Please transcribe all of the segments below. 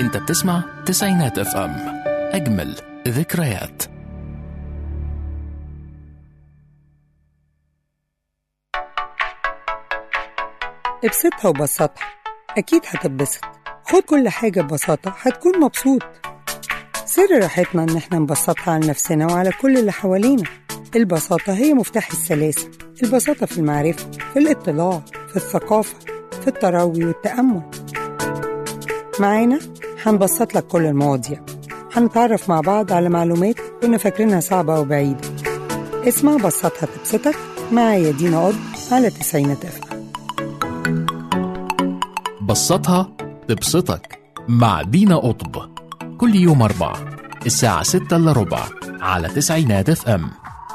انت بتسمع تسعينات اف ام اجمل ذكريات ابسطها وبسطها أكيد هتتبسط خد كل حاجة ببساطة هتكون مبسوط سر راحتنا إن احنا نبسطها على نفسنا وعلى كل اللي حوالينا البساطة هي مفتاح السلاسة البساطة في المعرفة في الاطلاع في الثقافة في التروي والتأمل معانا هنبسط لك كل المواضيع هنتعرف مع بعض على معلومات كنا فاكرينها صعبة أو بعيدة اسمع بسطها تبسطك معايا دينا قض على تسعينات أفهم بسطها تبسطك مع دينا قطب كل يوم أربعة الساعة ستة إلا ربع على تسعينات اف ام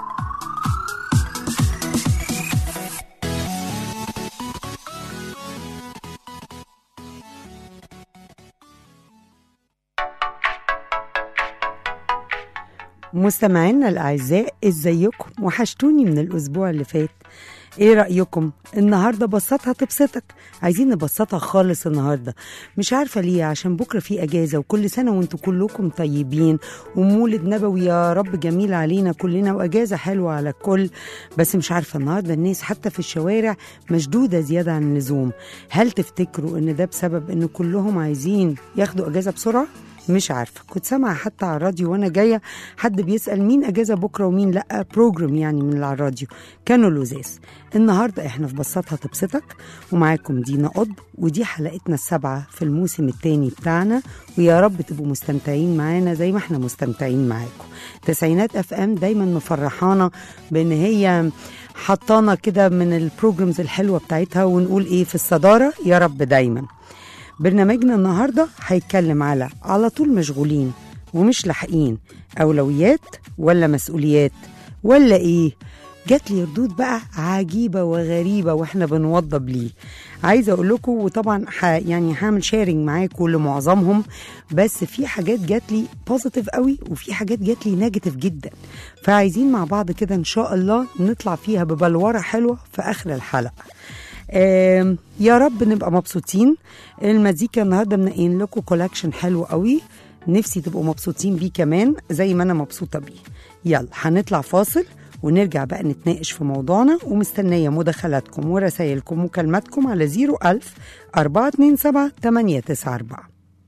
مستمعينا الأعزاء ازيكم وحشتوني من الأسبوع اللي فات ايه رأيكم النهاردة بسطها تبسطك عايزين نبسطها خالص النهاردة مش عارفة ليه عشان بكرة في أجازة وكل سنة وانتوا كلكم طيبين ومولد نبوي يا رب جميل علينا كلنا وأجازة حلوة على الكل بس مش عارفة النهاردة الناس حتى في الشوارع مشدودة زيادة عن اللزوم هل تفتكروا ان ده بسبب ان كلهم عايزين ياخدوا أجازة بسرعة؟ مش عارفه كنت سامعه حتى على الراديو وانا جايه حد بيسال مين اجازه بكره ومين لا بروجرام يعني من اللي على الراديو كانوا لزاز النهارده احنا في بساطها تبسطك ومعاكم دينا قطب ودي حلقتنا السابعه في الموسم الثاني بتاعنا ويا رب تبقوا مستمتعين معانا زي ما احنا مستمتعين معاكم تسعينات اف ام دايما مفرحانا بان هي حطانا كده من البروجرامز الحلوه بتاعتها ونقول ايه في الصداره يا رب دايما برنامجنا النهارده هيتكلم على على طول مشغولين ومش لاحقين اولويات ولا مسؤوليات ولا ايه جات لي ردود بقى عجيبه وغريبه واحنا بنوضب ليه عايزه اقول لكم وطبعا ح يعني هعمل شيرنج معاكم لمعظمهم بس في حاجات جات لي بوزيتيف قوي وفي حاجات جات لي نيجاتيف جدا فعايزين مع بعض كده ان شاء الله نطلع فيها ببلوره حلوه في اخر الحلقه آم، يا رب نبقى مبسوطين المزيكا النهارده منقين لكم كولكشن حلو قوي نفسي تبقوا مبسوطين بيه كمان زي ما انا مبسوطه بيه يلا هنطلع فاصل ونرجع بقى نتناقش في موضوعنا ومستنيه مداخلاتكم ورسائلكم ومكالماتكم على 01000 427 894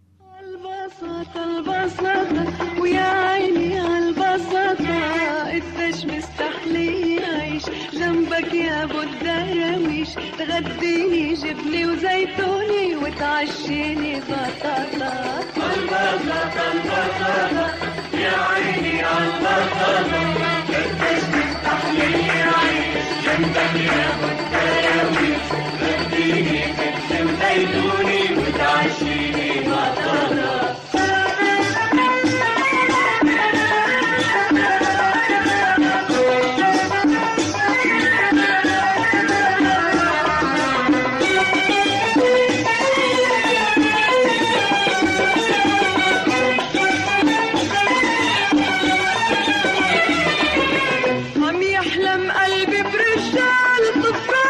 البساطة البساطة ويا عيني عالبساطة قديش مستحلي عيش جنبك يا ابو الدراويش تغديني جبني وزيتوني وتعشيني بطاطا عم يحلم قلبي برجال طفران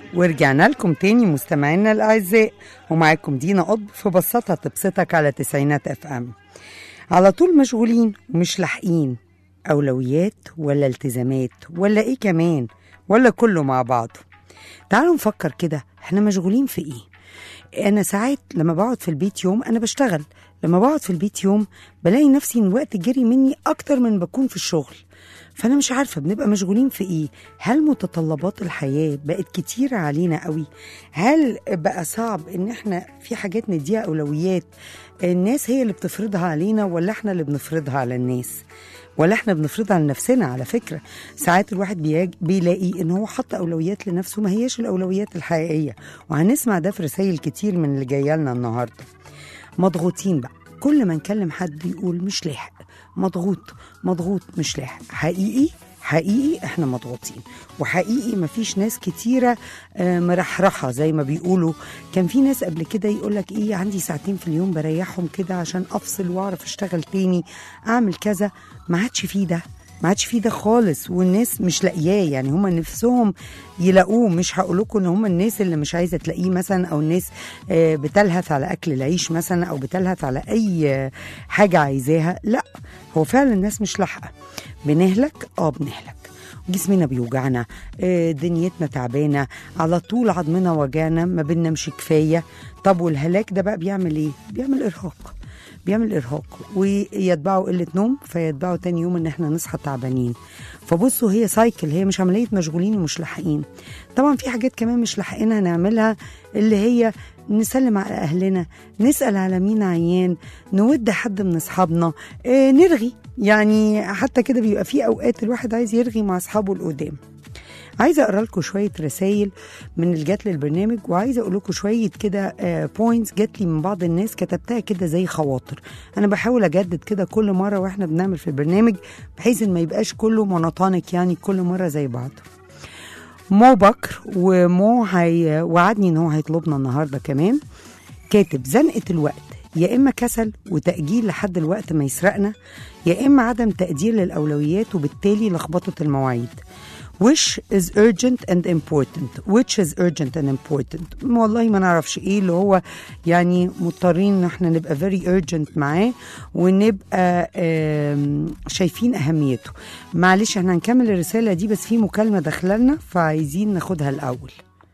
ورجعنا لكم تاني مستمعينا الأعزاء ومعاكم دينا قطب في بساطة تبسطك على تسعينات اف ام على طول مشغولين ومش لاحقين أولويات ولا التزامات ولا إيه كمان ولا كله مع بعضه تعالوا نفكر كده احنا مشغولين في ايه انا ساعات لما بقعد في البيت يوم انا بشتغل لما بقعد في البيت يوم بلاقي نفسي ان الوقت جري مني اكتر من بكون في الشغل فانا مش عارفه بنبقى مشغولين في ايه هل متطلبات الحياه بقت كتيره علينا قوي هل بقى صعب ان احنا في حاجات نديها اولويات الناس هي اللي بتفرضها علينا ولا احنا اللي بنفرضها على الناس ولا احنا بنفرضها لنفسنا على فكره ساعات الواحد بيج... بيلاقي ان هو حط اولويات لنفسه ما هياش الاولويات الحقيقيه وهنسمع ده في رسائل كتير من اللي جايه لنا النهارده مضغوطين بقى كل ما نكلم حد يقول مش لاحق مضغوط مضغوط مش لاحق حقيقي حقيقي احنا مضغوطين وحقيقي مفيش ناس كتيرة آه، مرحرحة زي ما بيقولوا كان في ناس قبل كده يقولك ايه عندي ساعتين في اليوم بريحهم كده عشان افصل واعرف اشتغل تاني اعمل كذا ما عادش فيه ده ما عادش فيه ده خالص والناس مش لاقياه يعني هم نفسهم يلاقوه مش هقول لكم ان هم الناس اللي مش عايزه تلاقيه مثلا او الناس آه، بتلهث على اكل العيش مثلا او بتلهث على اي آه، حاجه عايزاها لا هو فعلا الناس مش لاحقه بنهلك اه بنهلك جسمنا بيوجعنا آه، دنيتنا تعبانه على طول عظمنا وجعنا ما بننامش كفايه طب والهلاك ده بقى بيعمل ايه بيعمل ارهاق بيعمل ارهاق ويتبعه قله نوم فيتبعه تاني يوم ان احنا نصحى تعبانين فبصوا هي سايكل هي مش عمليه مشغولين ومش لاحقين طبعا في حاجات كمان مش لاحقينها نعملها اللي هي نسلم على اهلنا نسال على مين عيان نود حد من اصحابنا آه نرغي يعني حتى كده بيبقى في اوقات الواحد عايز يرغي مع اصحابه القدام عايزه اقرا لكم شويه رسائل من اللي جات للبرنامج وعايزه اقول لكم شويه كده بوينتس جات لي من بعض الناس كتبتها كده زي خواطر انا بحاول اجدد كده كل مره واحنا بنعمل في البرنامج بحيث ان ما يبقاش كله مونوتونيك يعني كل مره زي بعض مو بكر ومو هي وعدني ان هو هيطلبنا النهارده كمان كاتب زنقه الوقت يا اما كسل وتاجيل لحد الوقت ما يسرقنا يا اما عدم تقدير للاولويات وبالتالي لخبطه المواعيد which is urgent and important which is urgent and important والله ما نعرفش ايه اللي هو يعني مضطرين ان احنا نبقى very urgent معاه ونبقى آم، شايفين اهميته معلش احنا هنكمل الرساله دي بس في مكالمه داخله لنا فعايزين ناخدها الاول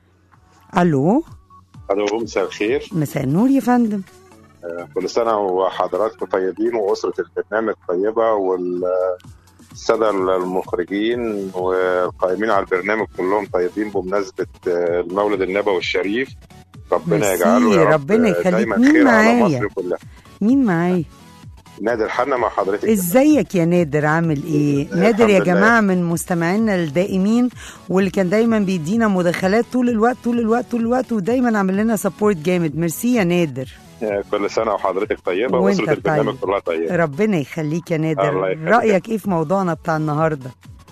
الو الو مساء الخير مساء النور يا فندم كل سنه وحضراتكم طيبين واسره البرنامج طيبه والساده المخرجين والقائمين على البرنامج كلهم طيبين بمناسبه المولد النبوي الشريف ربنا ميرسي، يجعله يا رب ربنا يخليك. دايما مين خير على معايا؟ مصر كلها مين معايا نادر حنا مع حضرتك ازيك يا نادر عامل ايه نادر يا الحمد لله. جماعه من مستمعينا الدائمين واللي كان دايما بيدينا مداخلات طول الوقت طول الوقت طول الوقت ودايما عامل لنا سبورت جامد ميرسي يا نادر كل سنه وحضرتك طيبه وانت واسره البرنامج طيب. كلها طيبه ربنا يخليك يا نادر الله يخليك. رايك ايه في موضوعنا بتاع النهارده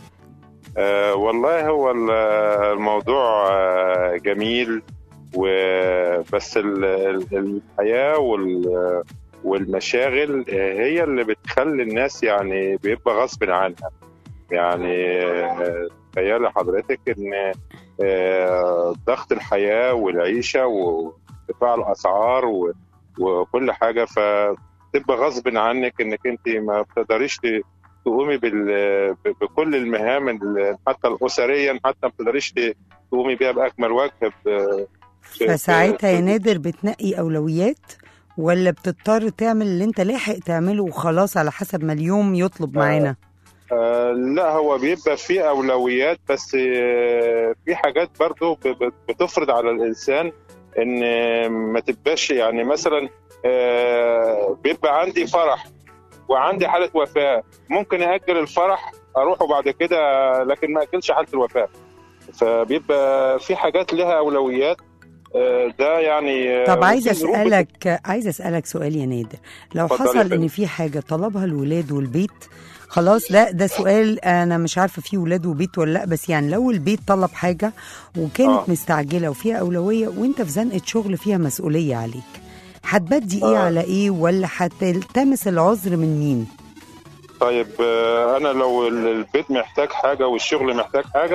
آه والله هو ال- الموضوع آه جميل وبس ال- ال- الحياة وال- والمشاغل آه هي اللي بتخلي الناس يعني بيبقى غصب عنها يعني آه، تخيلي حضرتك ان آه، ضغط الحياة والعيشة وارتفاع الأسعار و- وكل حاجة فتبقى غصب عنك انك انت ما بتقدريش ت- تقومي بال... ب- بكل المهام ال- حتى الاسريا حتى ما بتقدريش ت- تقومي بيها باكمل وجه ب- في- فساعتها يا في- نادر بتنقي اولويات ولا بتضطر تعمل اللي انت لاحق تعمله وخلاص على حسب ما اليوم يطلب آه. معانا آه لا هو بيبقى في اولويات بس آه في حاجات برضو ب- ب- بتفرض على الانسان ان آه، ما تبقاش يعني مثلا آه بيبقى عندي فرح وعندي حاله وفاه ممكن اجل الفرح اروحه بعد كده لكن ما اجلش حاله الوفاه فبيبقى في حاجات لها اولويات آه، ده يعني آه، طب عايزه وفي ظروف اسالك عايزه اسالك سؤال يا نادر لو اتفضلي يا حصل ان فندم. في حاجه طلبها الولاد والبيت خلاص لا ده سؤال انا مش عارفه فيه ولاد وبيت ولا لا بس يعني لو البيت طلب حاجه وكانت آه. مستعجله وفيها اولويه وانت في زنقه شغل فيها مسؤوليه عليك هتبدي ايه آه. على ايه ولا هتلتمس العذر من مين طيب آه، انا لو ال- البيت محتاج حاجه والشغل محتاج حاجه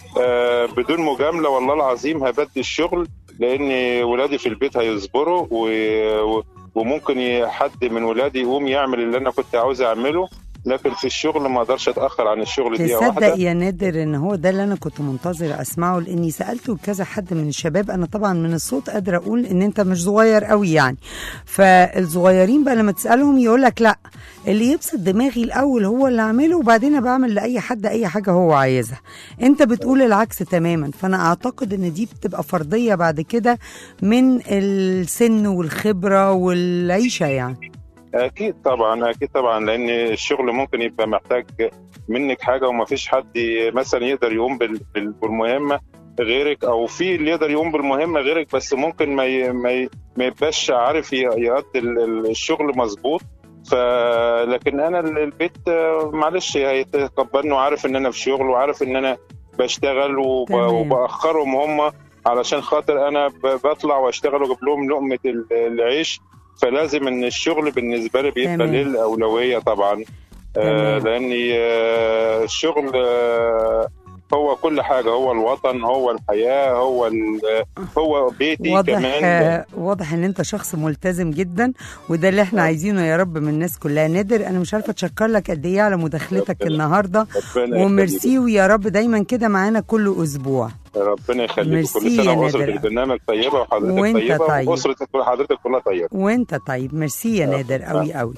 آه، بدون مجامله والله العظيم هبدي الشغل لان ولادي في البيت هيصبروا و- و- وممكن ي- حد من ولادي يقوم يعمل اللي انا كنت عاوز اعمله لكن في الشغل ما اقدرش اتاخر عن الشغل دقيقه تصدق واحده يا نادر ان هو ده اللي انا كنت منتظره اسمعه لاني سالته كذا حد من الشباب انا طبعا من الصوت قادره اقول ان انت مش صغير قوي يعني فالصغيرين بقى لما تسالهم يقول لك لا اللي يبسط دماغي الاول هو اللي اعمله وبعدين أنا بعمل لاي حد اي حاجه هو عايزها انت بتقول العكس تماما فانا اعتقد ان دي بتبقى فرضيه بعد كده من السن والخبره والعيشه يعني اكيد طبعا اكيد طبعا لان الشغل ممكن يبقى محتاج منك حاجه وما فيش حد مثلا يقدر يقوم بال- بال- بالمهمه غيرك او في اللي يقدر يقوم بالمهمه غيرك بس ممكن ما ي- ما ي- ما يبقاش عارف ي- يقضي ال- ال- الشغل مظبوط ف لكن انا ال- البيت آه، معلش هيتقبلني وعارف ان انا في شغل وعارف ان انا بشتغل وب... تمام. وباخرهم هم علشان خاطر انا ب- بطلع واشتغل واجيب لهم لقمه ال- العيش فلازم ان الشغل بالنسبه لي بيبقى تمام. ليه الاولويه طبعا آه تمام. لاني آه الشغل آه هو كل حاجه هو الوطن هو الحياه هو ال- هو بيتي واضح كمان آه، واضح ان انت شخص ملتزم جدا وده اللي احنا عايزينه يا رب من الناس كلها نادر انا مش عارفه اتشكر لك قد ايه على مداخلتك ربنا- النهارده ربنا وميرسي ويا رب دايما كده معانا كل اسبوع ربنا يخليك ميرسي كل سنه يا واسره نادر. البرنامج طيبه وحضرتك وانت طيبه طيب. واسره حضرتك كلها طيبه وانت طيب ميرسي يا نادر قوي قوي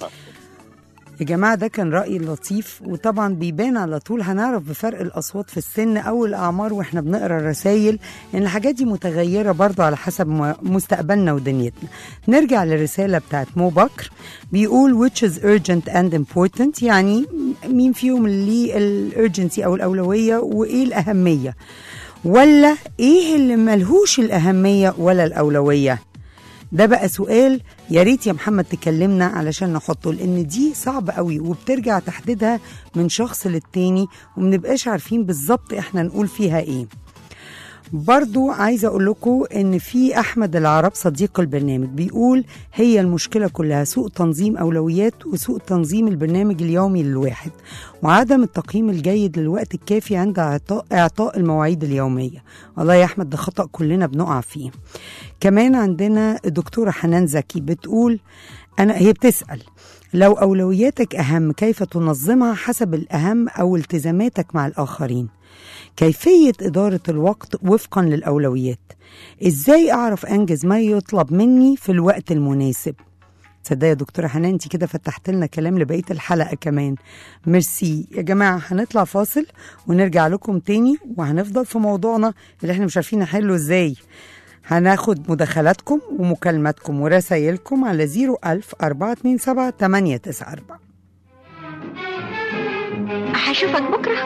يا جماعة ده كان رأي لطيف وطبعا بيبان على طول هنعرف بفرق الأصوات في السن أو الأعمار وإحنا بنقرأ الرسايل إن الحاجات دي متغيرة برضو على حسب م- مستقبلنا ودنيتنا نرجع للرسالة بتاعت مو بكر بيقول which is urgent and important يعني مين فيهم اللي الurgency أو الأولوية وإيه الأهمية ولا إيه اللي ملهوش الأهمية ولا الأولوية ده بقى سؤال يا ريت يا محمد تكلمنا علشان نحطه لان دي صعبة قوي وبترجع تحديدها من شخص للتاني ومنبقاش عارفين بالظبط احنا نقول فيها ايه برضو عايزة أقول لكم إن في أحمد العرب صديق البرنامج بيقول هي المشكلة كلها سوء تنظيم أولويات وسوء تنظيم البرنامج اليومي للواحد وعدم التقييم الجيد للوقت الكافي عند إعطاء, إعطاء المواعيد اليومية والله يا أحمد ده خطأ كلنا بنقع فيه كمان عندنا الدكتورة حنان زكي بتقول أنا هي بتسأل لو أولوياتك أهم كيف تنظمها حسب الأهم أو التزاماتك مع الآخرين كيفية إدارة الوقت وفقا للأولويات إزاي أعرف أنجز ما يطلب مني في الوقت المناسب تصدق يا دكتورة حنان انت كده فتحت لنا كلام لبقية الحلقة كمان ميرسي يا جماعة هنطلع فاصل ونرجع لكم تاني وهنفضل في موضوعنا اللي احنا مش عارفين نحله ازاي هناخد مداخلاتكم ومكالماتكم ورسايلكم على 01000 427 894 هشوفك بكرة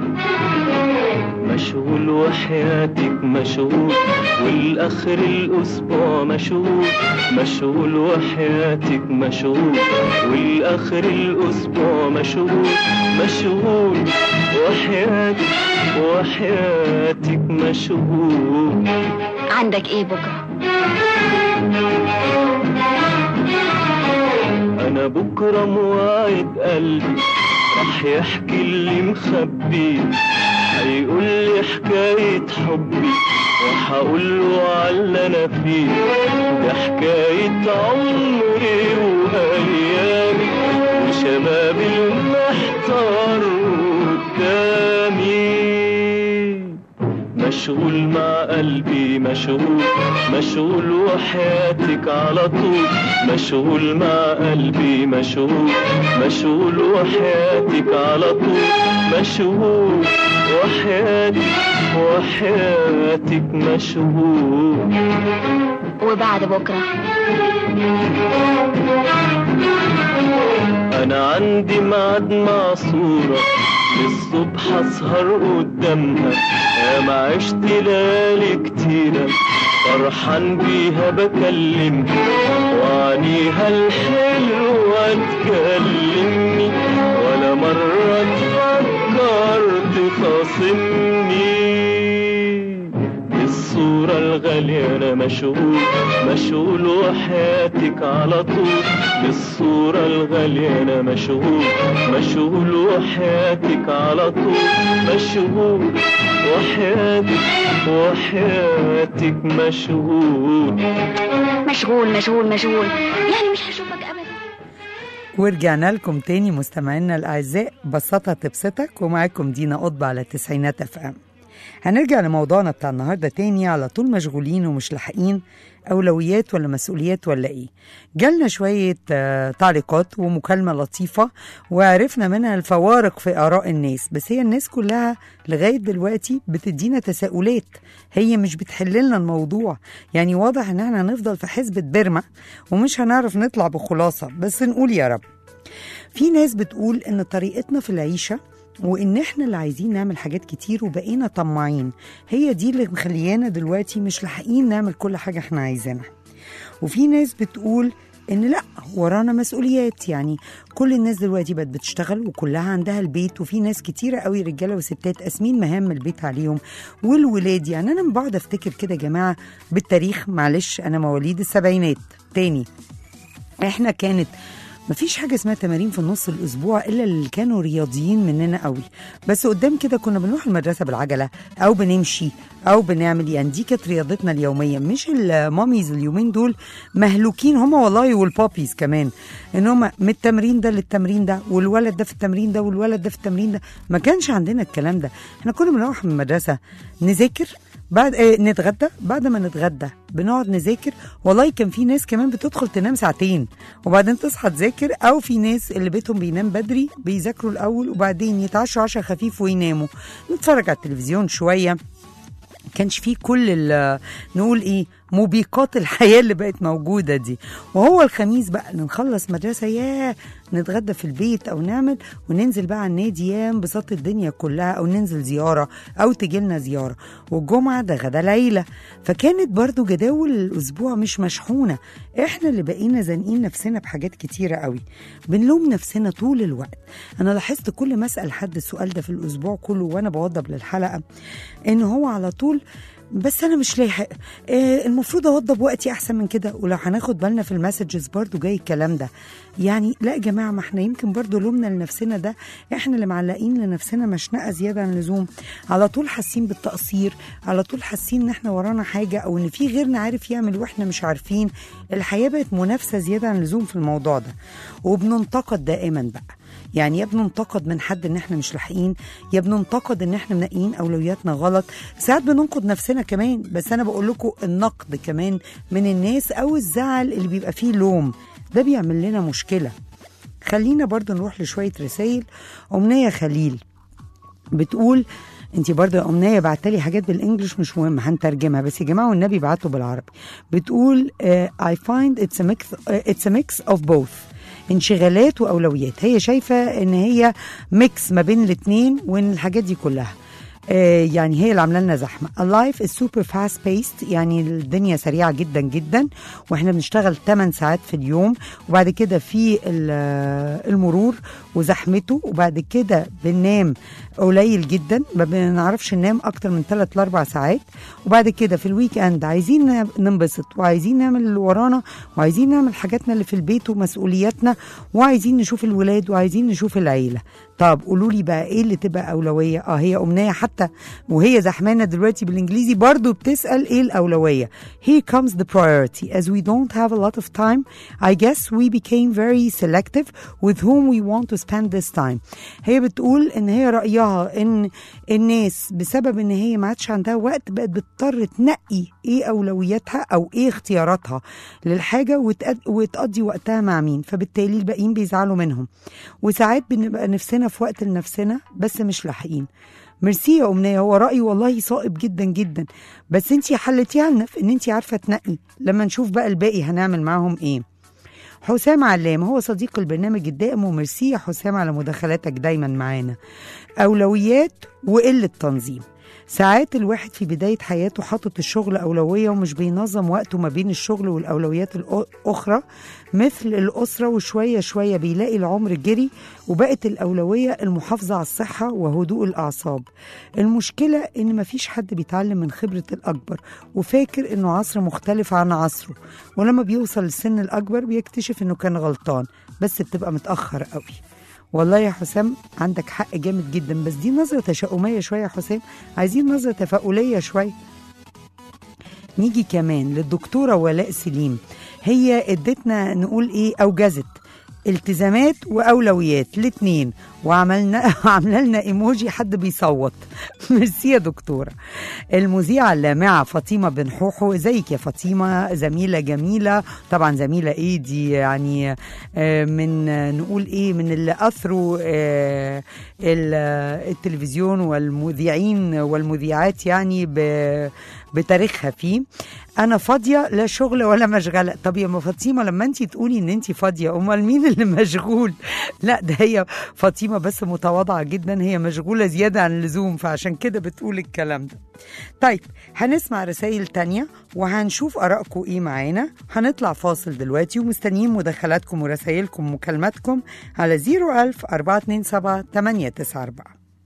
مشغول وحياتك مشغول والآخر الأسبوع مشغول مشغول وحياتك مشغول والآخر الأسبوع مشغول مشغول وحياتك وحياتك مشغول عندك ايه بكرة أنا بكرة مواعيد قلبي راح يحكي اللي مخبيه هيقول لي حكاية حبي وهقول له على اللي أنا فيه ده حكاية عمري وأيامي وشبابي المحتار قدامي مشغول مع قلبي مشغول مشغول وحياتك على طول مشغول مع قلبي مشغول مشغول وحياتك على طول مشغول وحياتك وحياتك مشغول وبعد بكرة انا عندي ميعاد مع صورة للصبح اسهر قدامها يا ما عشت ليالي كتيرة فرحان بيها بكلمها وعنيها الحلوة تكلمني ولا مرة تفكر تخاصمني بالصورة الغالية أنا مشغول مشغول وحياتك على طول بالصورة الغالية أنا مشغول مشغول وحياتك على طول مشغول وحياتك وحياتك مشغول مشغول مشغول مشغول يعني مش هشوفك ابدا ورجعنا لكم تاني مستمعينا الأعزاء بسطة تبسطك ومعاكم دينا قطب على التسعينات اف ام هنرجع لموضوعنا بتاع النهارده تاني على طول مشغولين ومش لاحقين أولويات ولا مسؤوليات ولا إيه جالنا شوية آه، تعليقات ومكالمة لطيفة وعرفنا منها الفوارق في آراء الناس بس هي الناس كلها لغاية دلوقتي بتدينا تساؤلات هي مش بتحل لنا الموضوع يعني واضح ان احنا هنفضل في حسبة بيرما ومش هنعرف نطلع بخلاصة بس نقول يا رب في ناس بتقول ان طريقتنا في العيشه وان احنا اللي عايزين نعمل حاجات كتير وبقينا طماعين هي دي اللي مخليانا دلوقتي مش لاحقين نعمل كل حاجه احنا عايزينها وفي ناس بتقول ان لا ورانا مسؤوليات يعني كل الناس دلوقتي بقت بتشتغل وكلها عندها البيت وفي ناس كتيره قوي رجاله وستات قاسمين مهام البيت عليهم والولاد يعني انا بقعد افتكر كده يا جماعه بالتاريخ معلش انا مواليد السبعينات تاني احنا كانت مفيش حاجة اسمها تمارين في النص الأسبوع إلا اللي كانوا رياضيين مننا قوي بس قدام كده كنا بنروح المدرسة بالعجلة أو بنمشي أو بنعمل يعني دي كانت رياضتنا اليومية مش الماميز اليومين دول مهلوكين هما والله والبابيز كمان إن هما من التمرين ده للتمرين ده والولد ده في التمرين ده والولد ده في التمرين ده ما كانش عندنا الكلام ده احنا كنا بنروح من المدرسة نذاكر بعد آه نتغدى بعد ما نتغدى بنقعد نذاكر والله كان في ناس كمان بتدخل تنام ساعتين وبعدين تصحى تذاكر او في ناس اللي بيتهم بينام بدري بيذاكروا الاول وبعدين يتعشوا عشاء خفيف ويناموا نتفرج على التلفزيون شويه كانش فيه كل ال- نقول ايه موبقات الحياه اللي بقت موجوده دي وهو الخميس بقى نخلص مدرسه ياه نتغدى في البيت او نعمل وننزل بقى على النادي يا انبساط الدنيا كلها او ننزل زياره او تجيلنا زياره والجمعه ده غدا العيله فكانت برضو جداول الاسبوع مش مشحونه احنا اللي بقينا زانقين نفسنا بحاجات كتيره قوي بنلوم نفسنا طول الوقت انا لاحظت كل ما اسال حد السؤال ده في الاسبوع كله وانا بوضب للحلقه ان هو على طول بس انا مش لاحق آه المفروض اوضب وقتي احسن من كده ولو هناخد بالنا في المسجز برضو جاي الكلام ده يعني لا يا جماعه ما احنا يمكن برضو لومنا لنفسنا ده احنا اللي معلقين لنفسنا مشنقه زياده عن اللزوم على طول حاسين بالتقصير على طول حاسين ان احنا ورانا حاجه او ان في غيرنا عارف يعمل واحنا مش عارفين الحياه بقت منافسه زياده عن اللزوم في الموضوع ده وبننتقد دائما بقى يعني يا بننتقد من حد ان احنا مش لاحقين يا بننتقد ان احنا منقيين اولوياتنا غلط ساعات بننقد نفسنا كمان بس انا بقول لكم النقد كمان من الناس او الزعل اللي بيبقى فيه لوم ده بيعمل لنا مشكله خلينا برضو نروح لشويه رسائل امنيه خليل بتقول انت برضه يا امنيه بعتلي حاجات بالانجلش مش مهم هنترجمها بس يا جماعه والنبي بعتوا بالعربي بتقول uh, I find it's a mix uh, it's a mix of both انشغالات واولويات هي شايفه ان هي ميكس ما بين الاثنين وان الحاجات دي كلها آه، يعني هي اللي عامله لنا زحمه اللايف از سوبر فاست بيست يعني الدنيا سريعه جدا جدا واحنا بنشتغل 8 ساعات في اليوم وبعد كده في ال- آه، المرور وزحمته وبعد كده بننام قليل جدا ما بنعرفش ننام اكتر من 3 ل 4 ساعات وبعد كده في الويك اند عايزين ننبسط وعايزين نعمل اللي ورانا وعايزين نعمل حاجاتنا اللي في البيت ومسؤولياتنا وعايزين نشوف الولاد وعايزين نشوف العيله طب قولوا لي بقى ايه اللي تبقى اولويه اه هي امنيه حتى وهي زحمانه دلوقتي بالانجليزي برضو بتسال ايه الاولويه here comes the priority as we don't have a lot of time I guess we became very selective with whom we want to spend this time هي بتقول ان هي رايها ان الناس بسبب ان هي ما عادش عندها وقت بقت بتضطر تنقي ايه اولوياتها او ايه اختياراتها للحاجه وتقد- وتقضي وقتها مع مين فبالتالي الباقيين بيزعلوا منهم وساعات بنبقى نفسنا في وقت لنفسنا بس مش لاحقين ميرسي يا امنيه هو رايي والله صائب جدا جدا بس انتي حلتيها لنا في ان انتي عارفه تنقي لما نشوف بقى الباقي هنعمل معاهم ايه حسام علام هو صديق البرنامج الدائم وميرسي يا حسام على مداخلاتك دايما معانا أولويات وقلة تنظيم ساعات الواحد في بداية حياته حاطط الشغل أولوية ومش بينظم وقته ما بين الشغل والأولويات الأخرى مثل الأسرة وشوية شوية بيلاقي العمر جري وبقت الأولوية المحافظة على الصحة وهدوء الأعصاب المشكلة إن مفيش حد بيتعلم من خبرة الأكبر وفاكر إنه عصر مختلف عن عصره ولما بيوصل للسن الأكبر بيكتشف إنه كان غلطان بس بتبقى متأخر قوي والله يا حسام عندك حق جامد جدا بس دي نظرة تشاؤمية شوية يا حسام عايزين نظرة تفاؤلية شوية نيجي كمان للدكتورة ولاء سليم هي ادتنا نقول ايه اوجزت التزامات واولويات الاثنين وعملنا عامله لنا ايموجي حد بيصوت ميرسي يا دكتوره المذيعه اللامعه فاطمه بن حوحو ازيك يا فاطمه زميله جميله طبعا زميله ايه دي يعني آه، من آه، نقول ايه من اللي اثروا آه، ال- آه، التلفزيون والمذيعين والمذيعات يعني ب- بتاريخها فيه انا فاضيه لا شغل ولا مشغله طب يا ام فاطمه لما انت تقولي ان انت فاضيه امال مين اللي مشغول لا ده هي فاطمه بس متواضعه جدا هي مشغوله زياده عن اللزوم فعشان كده بتقول الكلام ده طيب هنسمع رسائل تانية وهنشوف ارائكم ايه معانا هنطلع فاصل دلوقتي ومستنيين مداخلاتكم ورسائلكم ومكالماتكم على 01000 427 894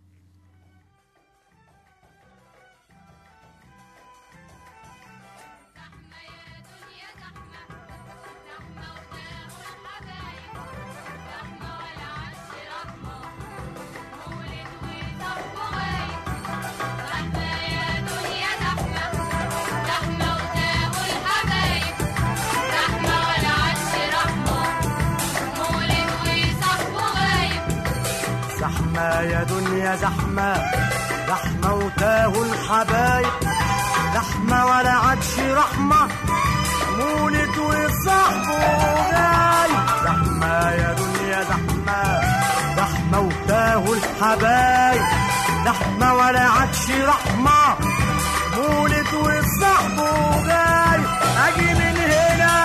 زحمة يا دنيا زحمة زحمة وتاه الحبايب زحمة ولا عادش رحمة مولد وصاحبه جاي زحمة يا دنيا زحمة زحمة وتاه الحبايب زحمة ولا عادش رحمة مولد وصاحبه جاي أجي من هنا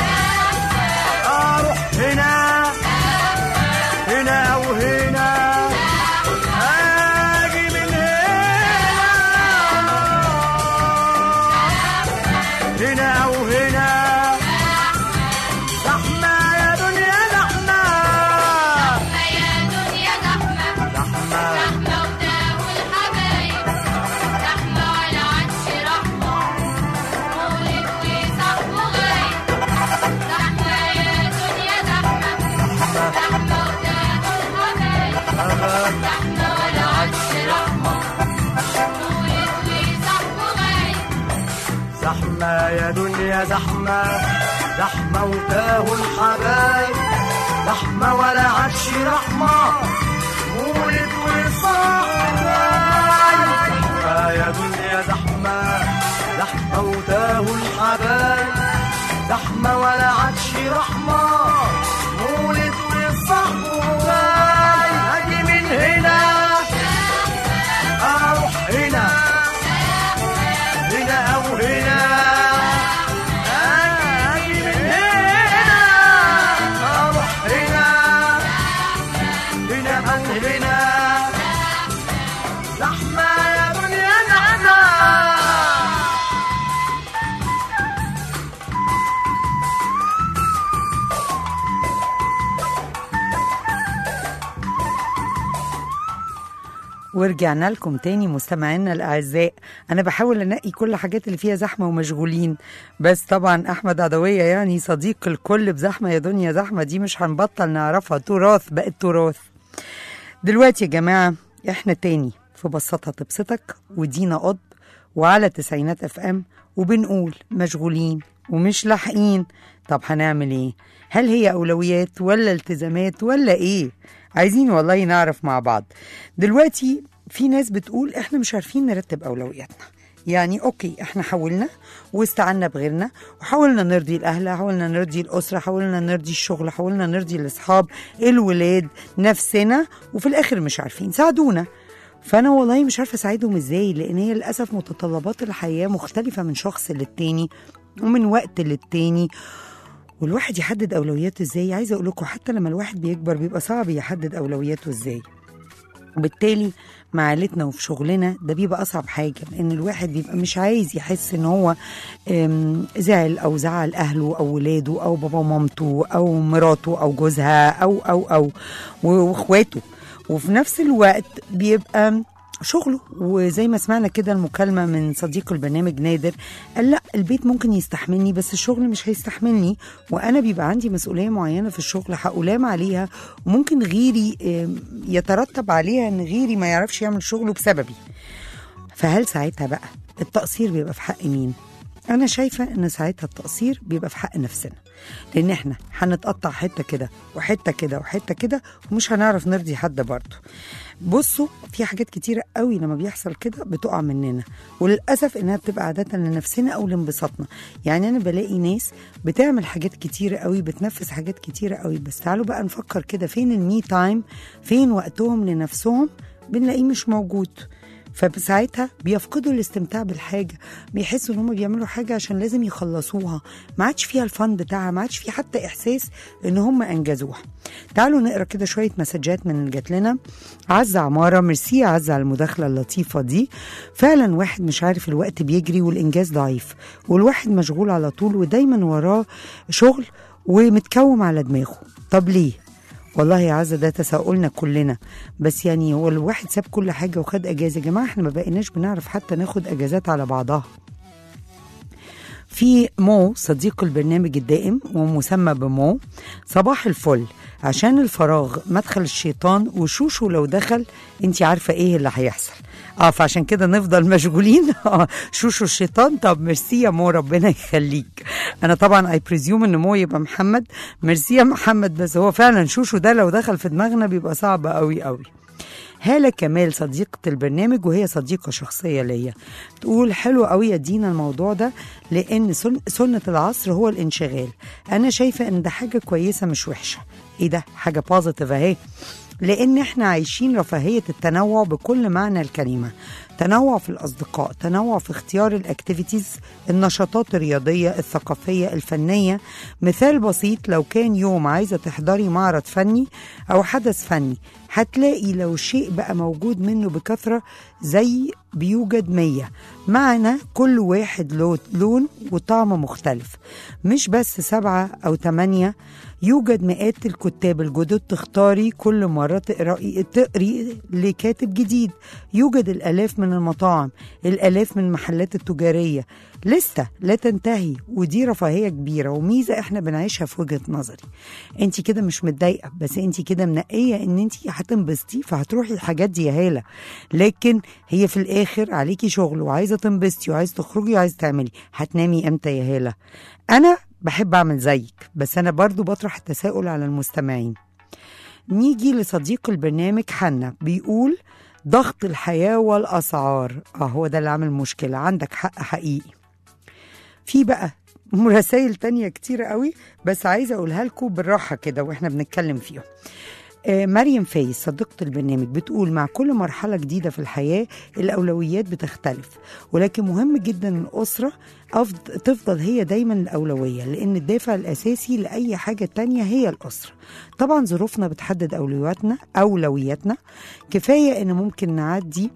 أروح هنا هنا وهنا اجي من هنا هنا وهنا زحمة يا دنيا زحمة زحمة زحمة يا دنيا زحمة زحمة وتاه الحبايب زحمة ولا عادش رحمة مولد وصاحب زحمة يا دنيا زحمة زحمة وتاه الحبايب زحمة ولا عادش رحمة مولد وصاحب أجي من هنا أروح هنا هنا أو هنا أجي من هنا أروح هنا هنا أو هنا زحمة يا دنيا زحمة ورجعنا لكم تاني مستمعينا الاعزاء انا بحاول انقي كل الحاجات اللي فيها زحمه ومشغولين بس طبعا احمد عدويه يعني صديق الكل بزحمه يا دنيا زحمه دي مش هنبطل نعرفها تراث بقت تراث دلوقتي يا جماعه احنا تاني في بساطه تبسطك ودينا قطب وعلى تسعينات اف ام وبنقول مشغولين ومش لاحقين طب هنعمل ايه هل هي اولويات ولا التزامات ولا ايه عايزين والله نعرف مع بعض دلوقتي في ناس بتقول احنا مش عارفين نرتب اولوياتنا يعني اوكي احنا حاولنا واستعنا بغيرنا وحاولنا نرضي الاهل حاولنا نرضي الاسره حاولنا نرضي الشغل حاولنا نرضي الاصحاب الولاد نفسنا وفي الاخر مش عارفين ساعدونا فانا والله مش عارفه اساعدهم ازاي لان هي للاسف متطلبات الحياه مختلفه من شخص للتاني ومن وقت للتاني والواحد يحدد اولوياته ازاي عايزه اقول لكم حتى لما الواحد بيكبر بيبقى صعب يحدد اولوياته ازاي وبالتالي مع عيلتنا وفي شغلنا ده بيبقى اصعب حاجه لان الواحد بيبقى مش عايز يحس ان هو أم، زعل او زعل اهله او ولاده او بابا ومامته او مراته او جوزها او او او واخواته وفي نفس الوقت بيبقى شغله وزي ما سمعنا كده المكالمة من صديق البرنامج نادر قال لا البيت ممكن يستحملني بس الشغل مش هيستحملني وأنا بيبقى عندي مسؤولية معينة في الشغل هألام عليها وممكن غيري آم، يترتب عليها إن غيري ما يعرفش يعمل شغله بسببي فهل ساعتها بقى التقصير بيبقى في حق مين؟ أنا شايفة إن ساعتها التقصير بيبقى في حق نفسنا لأن إحنا هنتقطع حتة كده وحتة كده وحتة كده ومش هنعرف نرضي حد برضه بصوا في حاجات كتيرة قوي لما بيحصل كده بتقع مننا وللأسف إنها بتبقى عادة لنفسنا أو لانبساطنا يعني أنا بلاقي ناس بتعمل حاجات كتيرة قوي بتنفذ حاجات كتيرة قوي بس تعالوا بقى نفكر كده فين المي تايم فين وقتهم لنفسهم بنلاقيه مش موجود فساعتها بيفقدوا الاستمتاع بالحاجة بيحسوا ان هم بيعملوا حاجة عشان لازم يخلصوها ما عادش فيها الفن بتاعها ما عادش في حتى احساس ان هم انجزوها تعالوا نقرا كده شوية مسجات من اللي جات لنا عزة عمارة ميرسي يا عزة على المداخلة اللطيفة دي فعلا واحد مش عارف الوقت بيجري والانجاز ضعيف والواحد مشغول على طول ودايما وراه شغل ومتكوم على دماغه طب ليه والله يا عزة ده تساؤلنا كلنا بس يعني هو الواحد ساب كل حاجة وخد أجازة يا جماعة احنا ما بقيناش بنعرف حتى ناخد أجازات على بعضها في مو صديق البرنامج الدائم ومسمى بمو صباح الفل عشان الفراغ مدخل الشيطان وشوشو لو دخل انت عارفة ايه اللي هيحصل اه فعشان كده نفضل مشغولين آه، شوشو الشيطان طب ميرسي يا مو ربنا يخليك انا طبعا اي بريزيوم ان مو يبقى محمد ميرسي يا محمد بس هو فعلا شوشو ده لو دخل في دماغنا بيبقى صعب قوي قوي هالة كمال صديقة البرنامج وهي صديقة شخصية ليا تقول حلو قوي يا دينا الموضوع ده لأن سن سنة العصر هو الانشغال أنا شايفة إن ده حاجة كويسة مش وحشة إيه ده حاجة بوزيتيف أهي لأن إحنا عايشين رفاهية التنوع بكل معنى الكلمة تنوع في الأصدقاء تنوع في اختيار الأكتيفيتيز النشاطات الرياضية الثقافية الفنية مثال بسيط لو كان يوم عايزة تحضري معرض فني أو حدث فني هتلاقي لو شيء بقى موجود منه بكثرة زي بيوجد مية معنى كل واحد له لون وطعم مختلف مش بس سبعة أو تمانية يوجد مئات الكتاب الجدد تختاري كل مرة تقرأي تقري لكاتب جديد يوجد الآلاف من المطاعم الآلاف من المحلات التجارية لسه لا تنتهي ودي رفاهية كبيرة وميزة احنا بنعيشها في وجهة نظري انت كده مش متضايقة بس انت كده منقية ان انت هتنبسطي فهتروحي الحاجات دي يا هالة لكن هي في الاخر عليكي شغل وعايزة تنبسطي وعايزة تخرجي وعايزة تعملي هتنامي امتى يا هالة انا بحب اعمل زيك بس انا برضو بطرح التساؤل على المستمعين نيجي لصديق البرنامج حنا بيقول ضغط الحياة والأسعار اه هو ده اللي عامل مشكلة عندك حق حقيقي في بقى رسائل تانية كتيرة قوي بس عايزة أقولها لكم بالراحة كده وإحنا بنتكلم فيهم آه، مريم فايز صديقة البرنامج بتقول مع كل مرحلة جديدة في الحياة الأولويات بتختلف ولكن مهم جدا الأسرة أفض- تفضل هي دايما الأولوية لأن الدافع الأساسي لأي حاجة تانية هي الأسرة طبعا ظروفنا بتحدد أولوياتنا أولوياتنا كفاية إن ممكن نعدي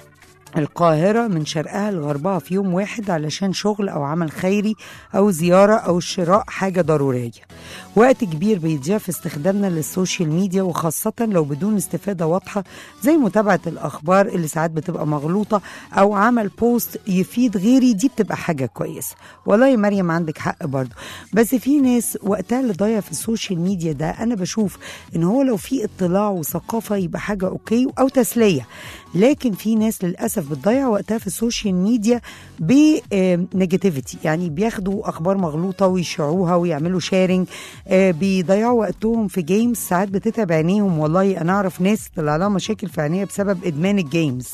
القاهرة من شرقها لغربها في يوم واحد علشان شغل أو عمل خيري أو زيارة أو شراء حاجة ضرورية وقت كبير بيضيع في استخدامنا للسوشيال ميديا وخاصة لو بدون استفادة واضحة زي متابعة الأخبار اللي ساعات بتبقى مغلوطة أو عمل بوست يفيد غيري دي بتبقى حاجة كويسة والله يا مريم عندك حق برضو بس في ناس وقتها اللي ضايع في السوشيال ميديا ده أنا بشوف إن هو لو في اطلاع وثقافة يبقى حاجة أوكي أو تسلية لكن في ناس للاسف بتضيع وقتها في السوشيال ميديا بنيجاتيفيتي يعني بياخدوا اخبار مغلوطه ويشيعوها ويعملوا شيرنج بيضيعوا وقتهم في جيمز ساعات بتتعب عينيهم والله انا اعرف ناس طلع لها مشاكل في عينيها بسبب ادمان الجيمز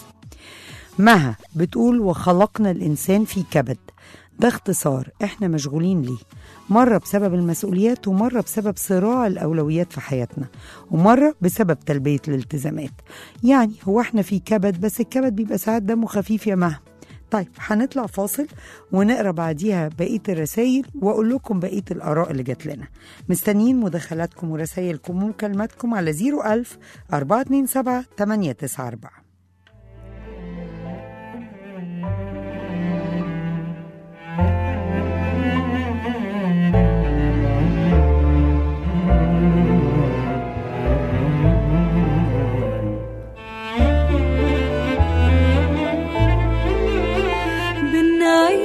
مها بتقول وخلقنا الانسان في كبد ده اختصار احنا مشغولين ليه مرة بسبب المسؤوليات ومرة بسبب صراع الأولويات في حياتنا ومرة بسبب تلبية الالتزامات يعني هو احنا في كبد بس الكبد بيبقى ساعات دمه خفيف يا مها طيب هنطلع فاصل ونقرا بعديها بقيه الرسائل واقول لكم بقيه الاراء اللي جات لنا مستنيين مداخلاتكم ورسائلكم ومكالماتكم على 01000 427 894 Thank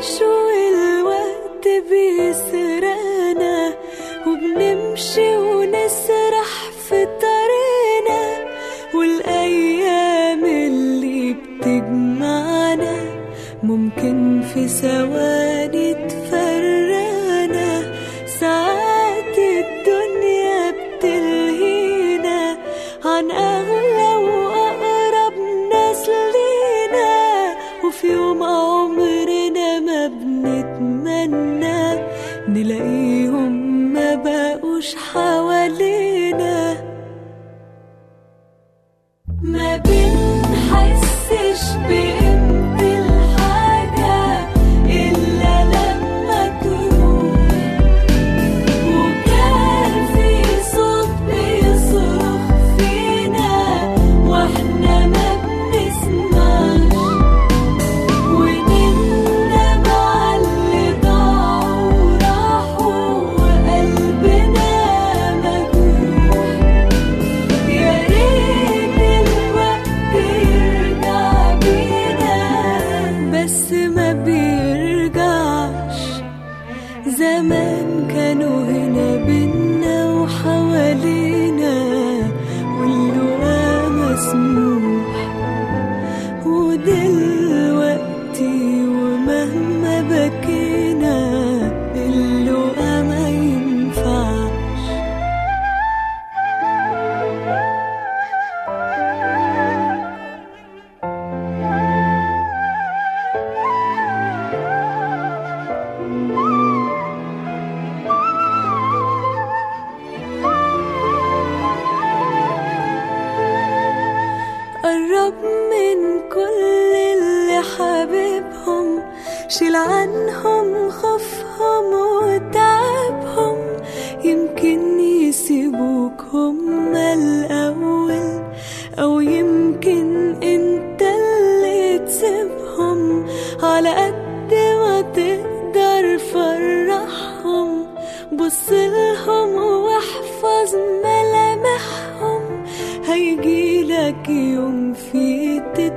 بنعيش والوقت بيسرقنا وبنمشي ونسرح في طريقنا والأيام اللي بتجمعنا ممكن في ثواني تفرقنا ساعات الدنيا بتلهينا عن أغلى وأقرب ناس لينا وفي يوم عمرنا ما بنتمنى نلاقيهم ما بقوش حوالينا ما بنحسش بقيمة الحاجة إلا لما تروح وكان في صوت بيصرخ فينا واحنا ما بنسمعش ونندم على اللي ضاعوا وراحوا وقلبنا مجروح يا ريت الوقت يرجع بينا بس ما بيرجعش زمان كانوا هنا بينا وحوالينا واللقا مسموح ودلوقتي ومهما بكينا اللقا ما ينفعش قرب من كل اللي حبيبهم شيل عنهم خوفهم وتعبهم يمكن يسيبوك هما الأول أو يمكن انت اللي تسيبهم على قد ما تقدر فرحهم بصلهم واحفظ ملامحهم هيجيلك يوم فيه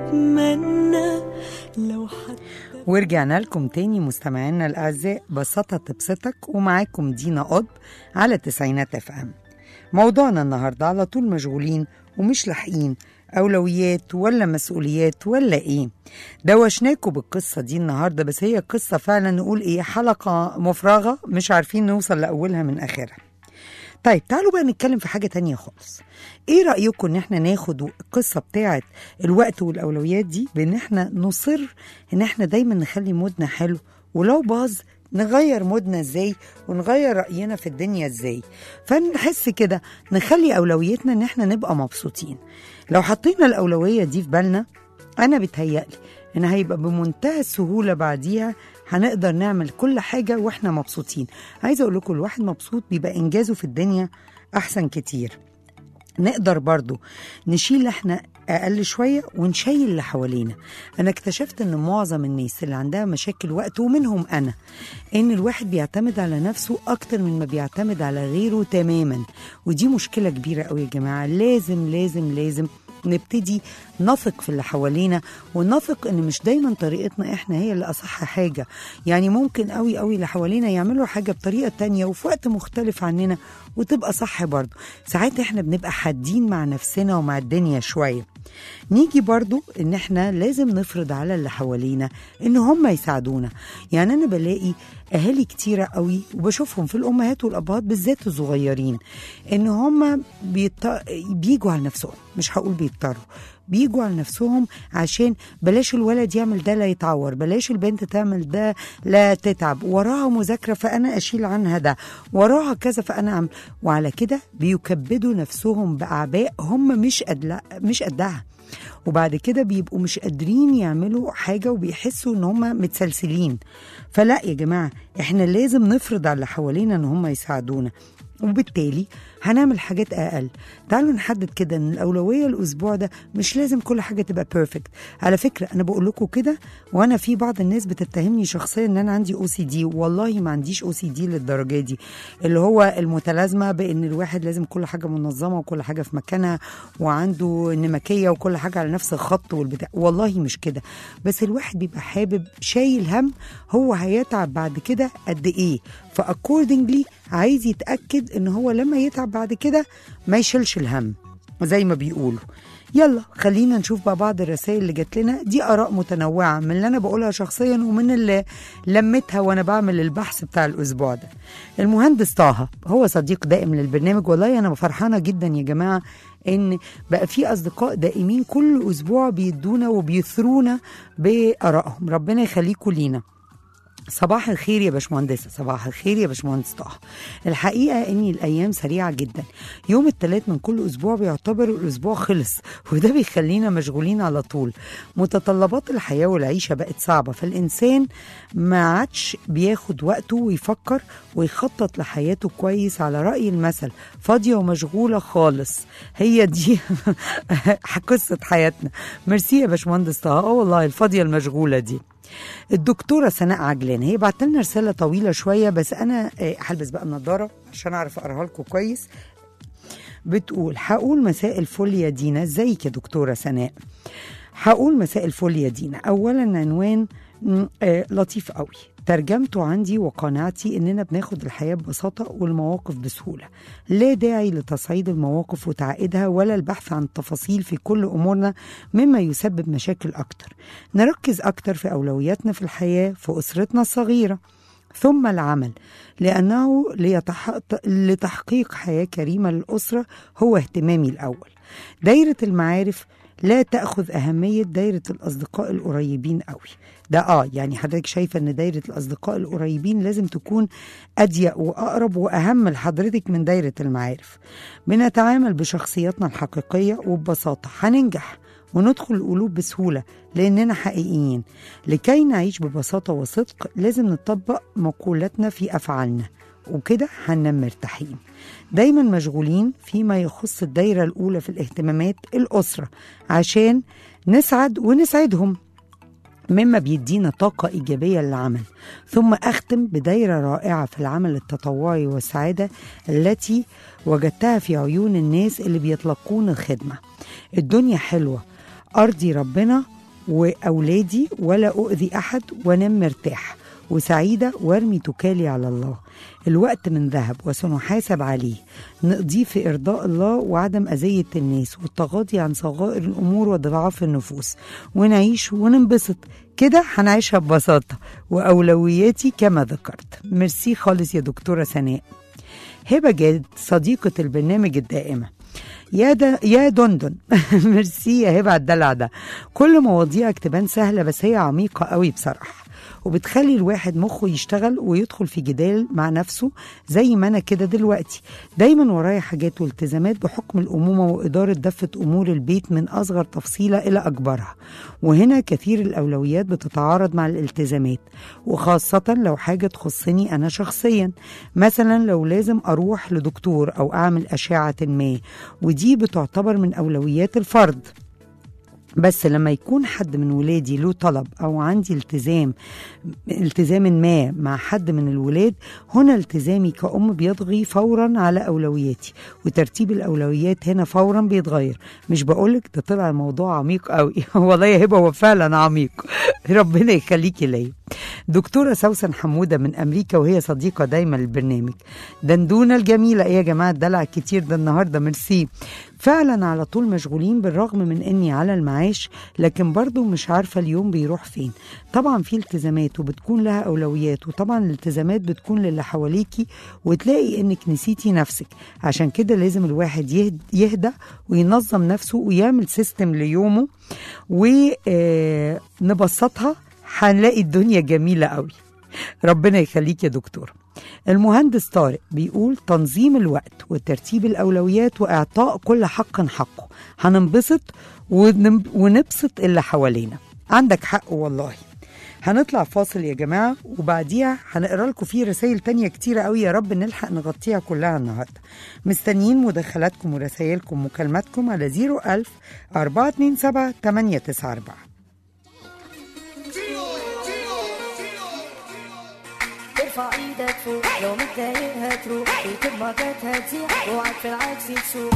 تتمنى لو حتى ورجعنا لكم تاني مستمعينا الأعزاء بساطة تبسطك ومعاكم دينا قطب على تسعينات اف ام موضوعنا النهاردة على طول مشغولين ومش لاحقين أولويات ولا مسؤوليات ولا إيه دوشناكم بالقصة دي النهاردة بس هي قصة فعلا نقول إيه حلقة مفرغة مش عارفين نوصل لأولها من آخرها طيب تعالوا بقى نتكلم في حاجة تانية خالص ايه رأيكم ان احنا ناخد القصة بتاعة الوقت والأولويات دي بان احنا نصر ان احنا دايما نخلي مودنا حلو ولو باظ نغير مودنا ازاي ونغير رأينا في الدنيا ازاي فنحس كده نخلي أولويتنا ان احنا نبقى مبسوطين لو حطينا الأولوية دي في بالنا أنا بتهيألي إن هيبقى بمنتهى السهولة بعديها هنقدر نعمل كل حاجة وإحنا مبسوطين عايزة أقول لكم الواحد مبسوط بيبقى إنجازه في الدنيا أحسن كتير نقدر برضو نشيل احنا اقل شويه ونشيل اللي حوالينا انا اكتشفت ان معظم الناس اللي عندها مشاكل وقت ومنهم انا ان الواحد بيعتمد على نفسه اكتر من ما بيعتمد على غيره تماما ودي مشكله كبيره قوي يا جماعه لازم لازم لازم نبتدي نثق في اللي حوالينا ونثق ان مش دايما طريقتنا احنا هي اللي اصح حاجه يعني ممكن قوي قوي اللي حوالينا يعملوا حاجه بطريقه تانية وفي وقت مختلف عننا وتبقى صح برضه ساعات احنا بنبقى حادين مع نفسنا ومع الدنيا شويه نيجي برضو ان احنا لازم نفرض على اللي حوالينا ان هم يساعدونا يعني انا بلاقي اهالي كتيرة قوي وبشوفهم في الامهات والابهات بالذات الصغيرين ان هم بيط... بيجوا على نفسهم مش هقول بيضطروا بيجوا على نفسهم عشان بلاش الولد يعمل ده لا يتعور بلاش البنت تعمل ده لا تتعب وراها مذاكرة فأنا أشيل عنها ده وراها كذا فأنا أعمل وعلى كده بيكبدوا نفسهم بأعباء هم مش قد مش قدها وبعد كده بيبقوا مش قادرين يعملوا حاجة وبيحسوا ان هم متسلسلين فلا يا جماعة احنا لازم نفرض على اللي حوالينا ان هم يساعدونا وبالتالي هنعمل حاجات اقل تعالوا نحدد كده ان الاولويه الاسبوع ده مش لازم كل حاجه تبقى بيرفكت على فكره انا بقول لكم كده وانا في بعض الناس بتتهمني شخصيا ان انا عندي او سي دي والله ما عنديش او سي دي للدرجه دي اللي هو المتلازمه بان الواحد لازم كل حاجه منظمه وكل حاجه في مكانها وعنده نمكيه وكل حاجه على نفس الخط والبتاع والله مش كده بس الواحد بيبقى حابب شايل هم هو هيتعب بعد كده قد ايه فاكوردنجلي عايز يتاكد ان هو لما يتعب بعد كده ما يشيلش الهم زي ما بيقولوا يلا خلينا نشوف بقى بعض الرسائل اللي جات لنا دي اراء متنوعه من اللي انا بقولها شخصيا ومن اللي لمتها وانا بعمل البحث بتاع الاسبوع ده المهندس طه هو صديق دائم للبرنامج والله انا فرحانه جدا يا جماعه ان بقى في اصدقاء دائمين كل اسبوع بيدونا وبيثرونا بارائهم ربنا يخليكم لينا صباح الخير يا باشمهندسة صباح الخير يا باشمهندس طه الحقيقة اني الايام سريعة جدا يوم الثلاث من كل اسبوع بيعتبر الاسبوع خلص وده بيخلينا مشغولين على طول متطلبات الحياة والعيشة بقت صعبة فالانسان ما عادش بياخد وقته ويفكر ويخطط لحياته كويس على رأي المثل فاضية ومشغولة خالص هي دي قصة حياتنا ميرسي يا باشمهندس طه اه والله الفاضية المشغولة دي الدكتورة سناء عجلان هي بعت لنا رسالة طويلة شوية بس أنا آه، هلبس بقى النضارة عشان أعرف أقراها لكم كويس بتقول هقول مساء الفل يا دينا ازيك يا دكتورة سناء هقول مساء الفل يا دينا أولا عنوان م، آه، لطيف قوي ترجمته عندي وقناعتي اننا بناخد الحياه ببساطه والمواقف بسهوله لا داعي لتصعيد المواقف وتعقيدها ولا البحث عن التفاصيل في كل امورنا مما يسبب مشاكل اكتر نركز اكتر في اولوياتنا في الحياه في اسرتنا الصغيره ثم العمل لأنه ليتح... لتحقيق حياة كريمة للأسرة هو اهتمامي الأول دايرة المعارف لا تأخذ أهمية دايرة الأصدقاء القريبين قوي ده آه يعني حضرتك شايفة أن دايرة الأصدقاء القريبين لازم تكون أضيق وأقرب وأهم لحضرتك من دايرة المعارف بنتعامل بشخصياتنا الحقيقية وببساطة هننجح وندخل القلوب بسهولة لأننا حقيقيين لكي نعيش ببساطة وصدق لازم نطبق مقولاتنا في أفعالنا وكده هننام مرتاحين دايما مشغولين فيما يخص الدايرة الأولى في الاهتمامات الأسرة عشان نسعد ونسعدهم مما بيدينا طاقة إيجابية للعمل ثم أختم بدايرة رائعة في العمل التطوعي والسعادة التي وجدتها في عيون الناس اللي بيتلقون الخدمة الدنيا حلوة أرضي ربنا وأولادي ولا أؤذي أحد وأنام مرتاح وسعيدة وارمي تكالي على الله الوقت من ذهب وسنحاسب عليه نقضيه في إرضاء الله وعدم أذية الناس والتغاضي عن صغائر الأمور وضعاف النفوس ونعيش وننبسط كده هنعيشها ببساطة وأولوياتي كما ذكرت ميرسي خالص يا دكتورة سناء هبة جاد صديقة البرنامج الدائمة يا دا يا دندن ميرسي يا هبه على الدلع ده كل مواضيعك تبان سهله بس هي عميقه قوي بصراحه وبتخلي الواحد مخه يشتغل ويدخل في جدال مع نفسه زي ما انا كده دلوقتي دايما ورايا حاجات والتزامات بحكم الامومه واداره دفه امور البيت من اصغر تفصيله الى اكبرها وهنا كثير الاولويات بتتعارض مع الالتزامات وخاصه لو حاجه تخصني انا شخصيا مثلا لو لازم اروح لدكتور او اعمل اشعه ما ودي بتعتبر من اولويات الفرد بس لما يكون حد من ولادي له طلب او عندي التزام التزام ما مع حد من الولاد هنا التزامي كأم بيطغي فورا على اولوياتي وترتيب الاولويات هنا فورا بيتغير مش بقولك ده طلع الموضوع عميق قوي والله يا هبه هو فعلا عميق ربنا يخليكي ليا دكتوره سوسن حموده من امريكا وهي صديقه دايما للبرنامج دندونه الجميله ايه يا جماعه الدلع الكتير ده النهارده ميرسي فعلا على طول مشغولين بالرغم من اني على المعاش لكن برضو مش عارفه اليوم بيروح فين طبعا في التزامات وبتكون لها اولويات وطبعا الالتزامات بتكون للي حواليكي وتلاقي انك نسيتي نفسك عشان كده لازم الواحد يهد- يهدى وينظم نفسه ويعمل سيستم ليومه ونبسطها هنلاقي الدنيا جميله قوي ربنا يخليك يا دكتور المهندس طارق بيقول تنظيم الوقت وترتيب الأولويات وإعطاء كل حق حقه هننبسط ونب- ونبسط اللي حوالينا عندك حق والله هنطلع فاصل يا جماعة وبعديها هنقرا لكم فيه رسائل تانية كتيرة قوي يا رب نلحق نغطيها كلها النهاردة مستنيين مداخلاتكم ورسائلكم ومكالماتكم على 01000 427 894 ارفع ايدك فوق لو متضايق هتروح في كل ما كانت هتزيح اوعك في العكس تسوق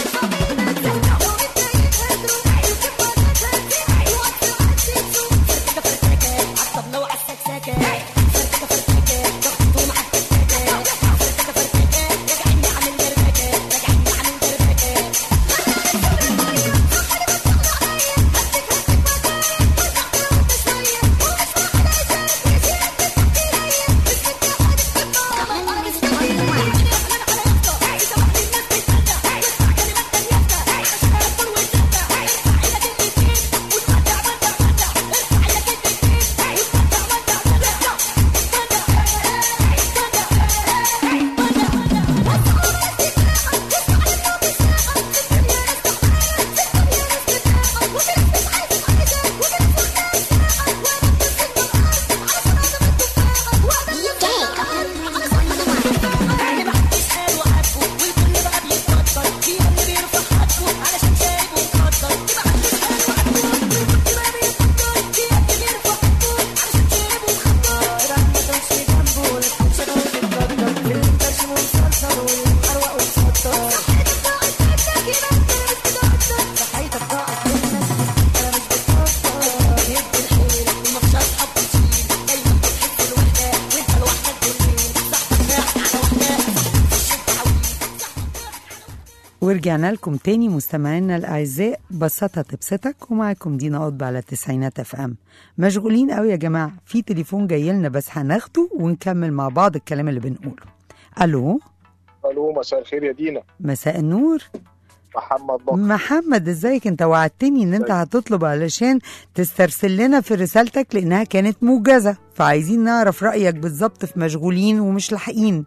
ورجعنا لكم تاني مستمعينا الاعزاء بسطها تبسطك ومعاكم دينا قطب على التسعينات اف ام مشغولين قوي يا جماعه في تليفون جاي لنا بس هناخده ونكمل مع بعض الكلام اللي بنقوله الو الو مساء الخير يا دينا مساء النور محمد بكر محمد ازيك انت وعدتني ان انت هتطلب علشان تسترسل لنا في رسالتك لانها كانت موجزه فعايزين نعرف رايك بالظبط في مشغولين ومش لاحقين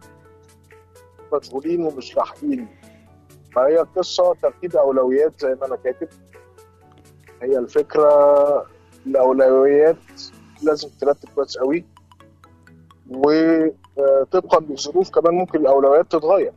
مشغولين ومش لاحقين فهي القصه ترتيب اولويات زي ما انا كاتب هي الفكره الاولويات لازم ترتب كويس قوي وطبقا للظروف كمان ممكن الاولويات تتغير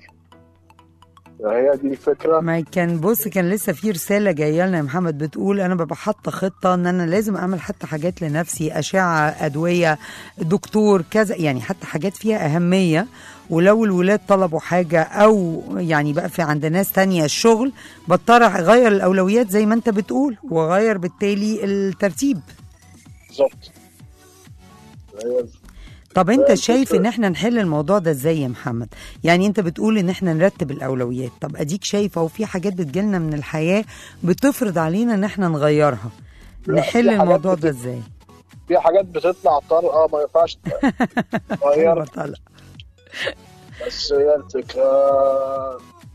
هي دي الفكره ما كان بص كان لسه في رساله جايه لنا يا محمد بتقول انا ببقى حاطه خطه ان انا لازم اعمل حتى حاجات لنفسي اشعه ادويه دكتور كذا يعني حتى حاجات فيها اهميه ولو الولاد طلبوا حاجه او يعني بقى في عند ناس تانية الشغل بضطر اغير الاولويات زي ما انت بتقول واغير بالتالي الترتيب بالظبط هي طب انت آه، شايف الفكرة- ان احنا نحل الموضوع ده ازاي يا محمد يعني انت بتقول ان احنا نرتب الاولويات طب اديك شايفه وفي حاجات بتجيلنا من الحياه بتفرض علينا ان احنا نغيرها لا، نحل في حاجات الموضوع بت- ده ازاي في حاجات بتطلع طارئه ما ينفعش تغير بطلع. بس هي الفكرة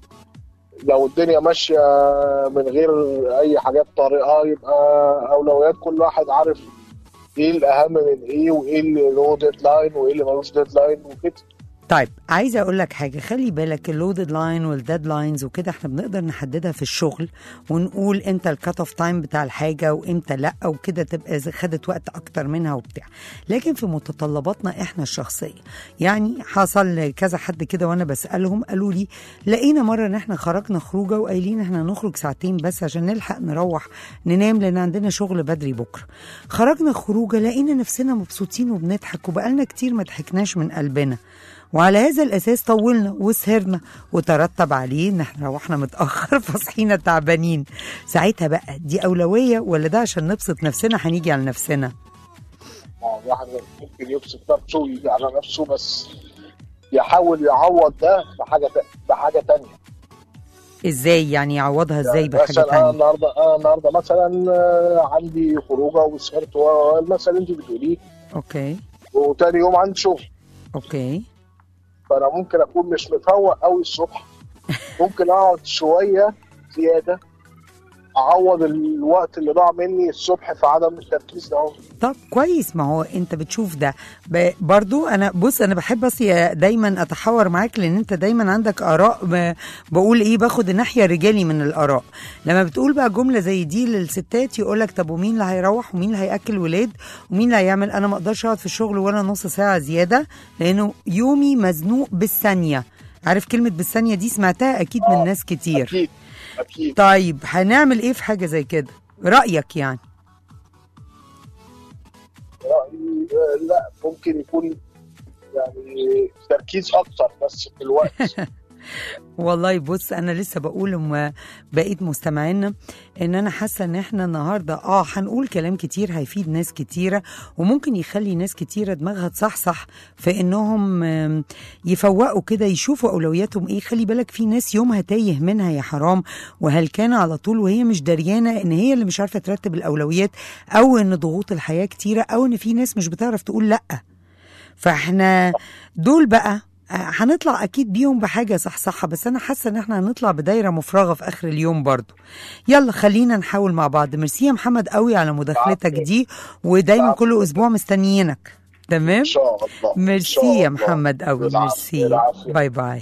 لو الدنيا ماشية من غير أي حاجات طارئة يبقى أولويات كل واحد عارف إيه الأهم من إيه وإيه اللي له ديدلاين وإيه اللي ملوش ديدلاين وكده طيب عايزه اقول لك حاجه خلي بالك اللودد لاين والديدلاينز وكده احنا بنقدر نحددها في الشغل ونقول امتى الكات اوف تايم بتاع الحاجه وامتى لا وكده تبقى زي- خدت وقت اكتر منها وبتاع لكن في متطلباتنا احنا الشخصيه يعني حصل كذا حد كده وانا بسالهم قالوا لي لقينا مره ان احنا خرجنا خروجه وقايلين احنا هنخرج ساعتين بس عشان نلحق نروح ننام لان عندنا شغل بدري بكره خرجنا خروجه لقينا نفسنا مبسوطين وبنضحك وبقالنا كتير ما ضحكناش من قلبنا وعلى هذا الاساس طولنا وسهرنا وترتب عليه ان احنا روحنا متاخر فصحينا تعبانين ساعتها بقى دي اولويه ولا ده عشان نبسط نفسنا هنيجي على نفسنا آه، الواحد ممكن يبسط نفسه ويجي على نفسه بس يحاول يعوض ده بحاجة بحاجة تانية ازاي يعني يعوضها ازاي يعني بحاجه مثلا انا تانية النهارده انا النهارده مثلا آه، عندي خروجه وسهرت و- مثلا انت بتقوليه اوكي وتاني يوم عندي شغل اوكي فانا ممكن اكون مش مفوق قوي الصبح ممكن اقعد شويه زياده اعوض الوقت اللي ضاع مني الصبح في عدم التركيز ده اهو طب كويس ما هو انت بتشوف ده ب- برضو انا بص انا بحب بس يا- دايما اتحاور معاك لان انت دايما عندك اراء ب- بقول ايه باخد الناحيه الرجالي من الاراء لما بتقول بقى جمله زي دي للستات يقول لك طب ومين اللي هيروح ومين اللي هياكل ولاد ومين اللي هيعمل انا ما اقدرش اقعد في الشغل ولا نص ساعه زياده لانه يومي مزنوق بالثانيه عارف كلمه بالثانيه دي سمعتها اكيد من آه، ناس كتير اكيد اكيد طيب هنعمل ايه في حاجه زي كده رايك يعني رأيي آه، لا ممكن يكون يعني تركيز اكتر بس في الوقت والله بص انا لسه بقول لما بقيت مستمعينا ان انا حاسه ان احنا النهارده اه هنقول كلام كتير هيفيد ناس كتيره وممكن يخلي ناس كتيره دماغها تصحصح في انهم آم، يفوقوا كده يشوفوا اولوياتهم ايه خلي بالك في ناس يومها تايه منها يا حرام وهلكانه على طول وهي مش دريانه ان هي اللي مش عارفه ترتب الاولويات او ان ضغوط الحياه كتيره او ان في ناس مش بتعرف تقول لا فاحنا دول بقى آه، هنطلع اكيد بيهم بحاجه صح صح بس انا حاسه ان احنا هنطلع بدايره مفرغه في اخر اليوم برضو يلا خلينا نحاول مع بعض ميرسي يا محمد قوي على مداخلتك دي ودايما العفو. كل اسبوع مستنيينك تمام ان شاء الله إن ميرسي شاء يا الله. محمد قوي العفو، ميرسي العفو. باي باي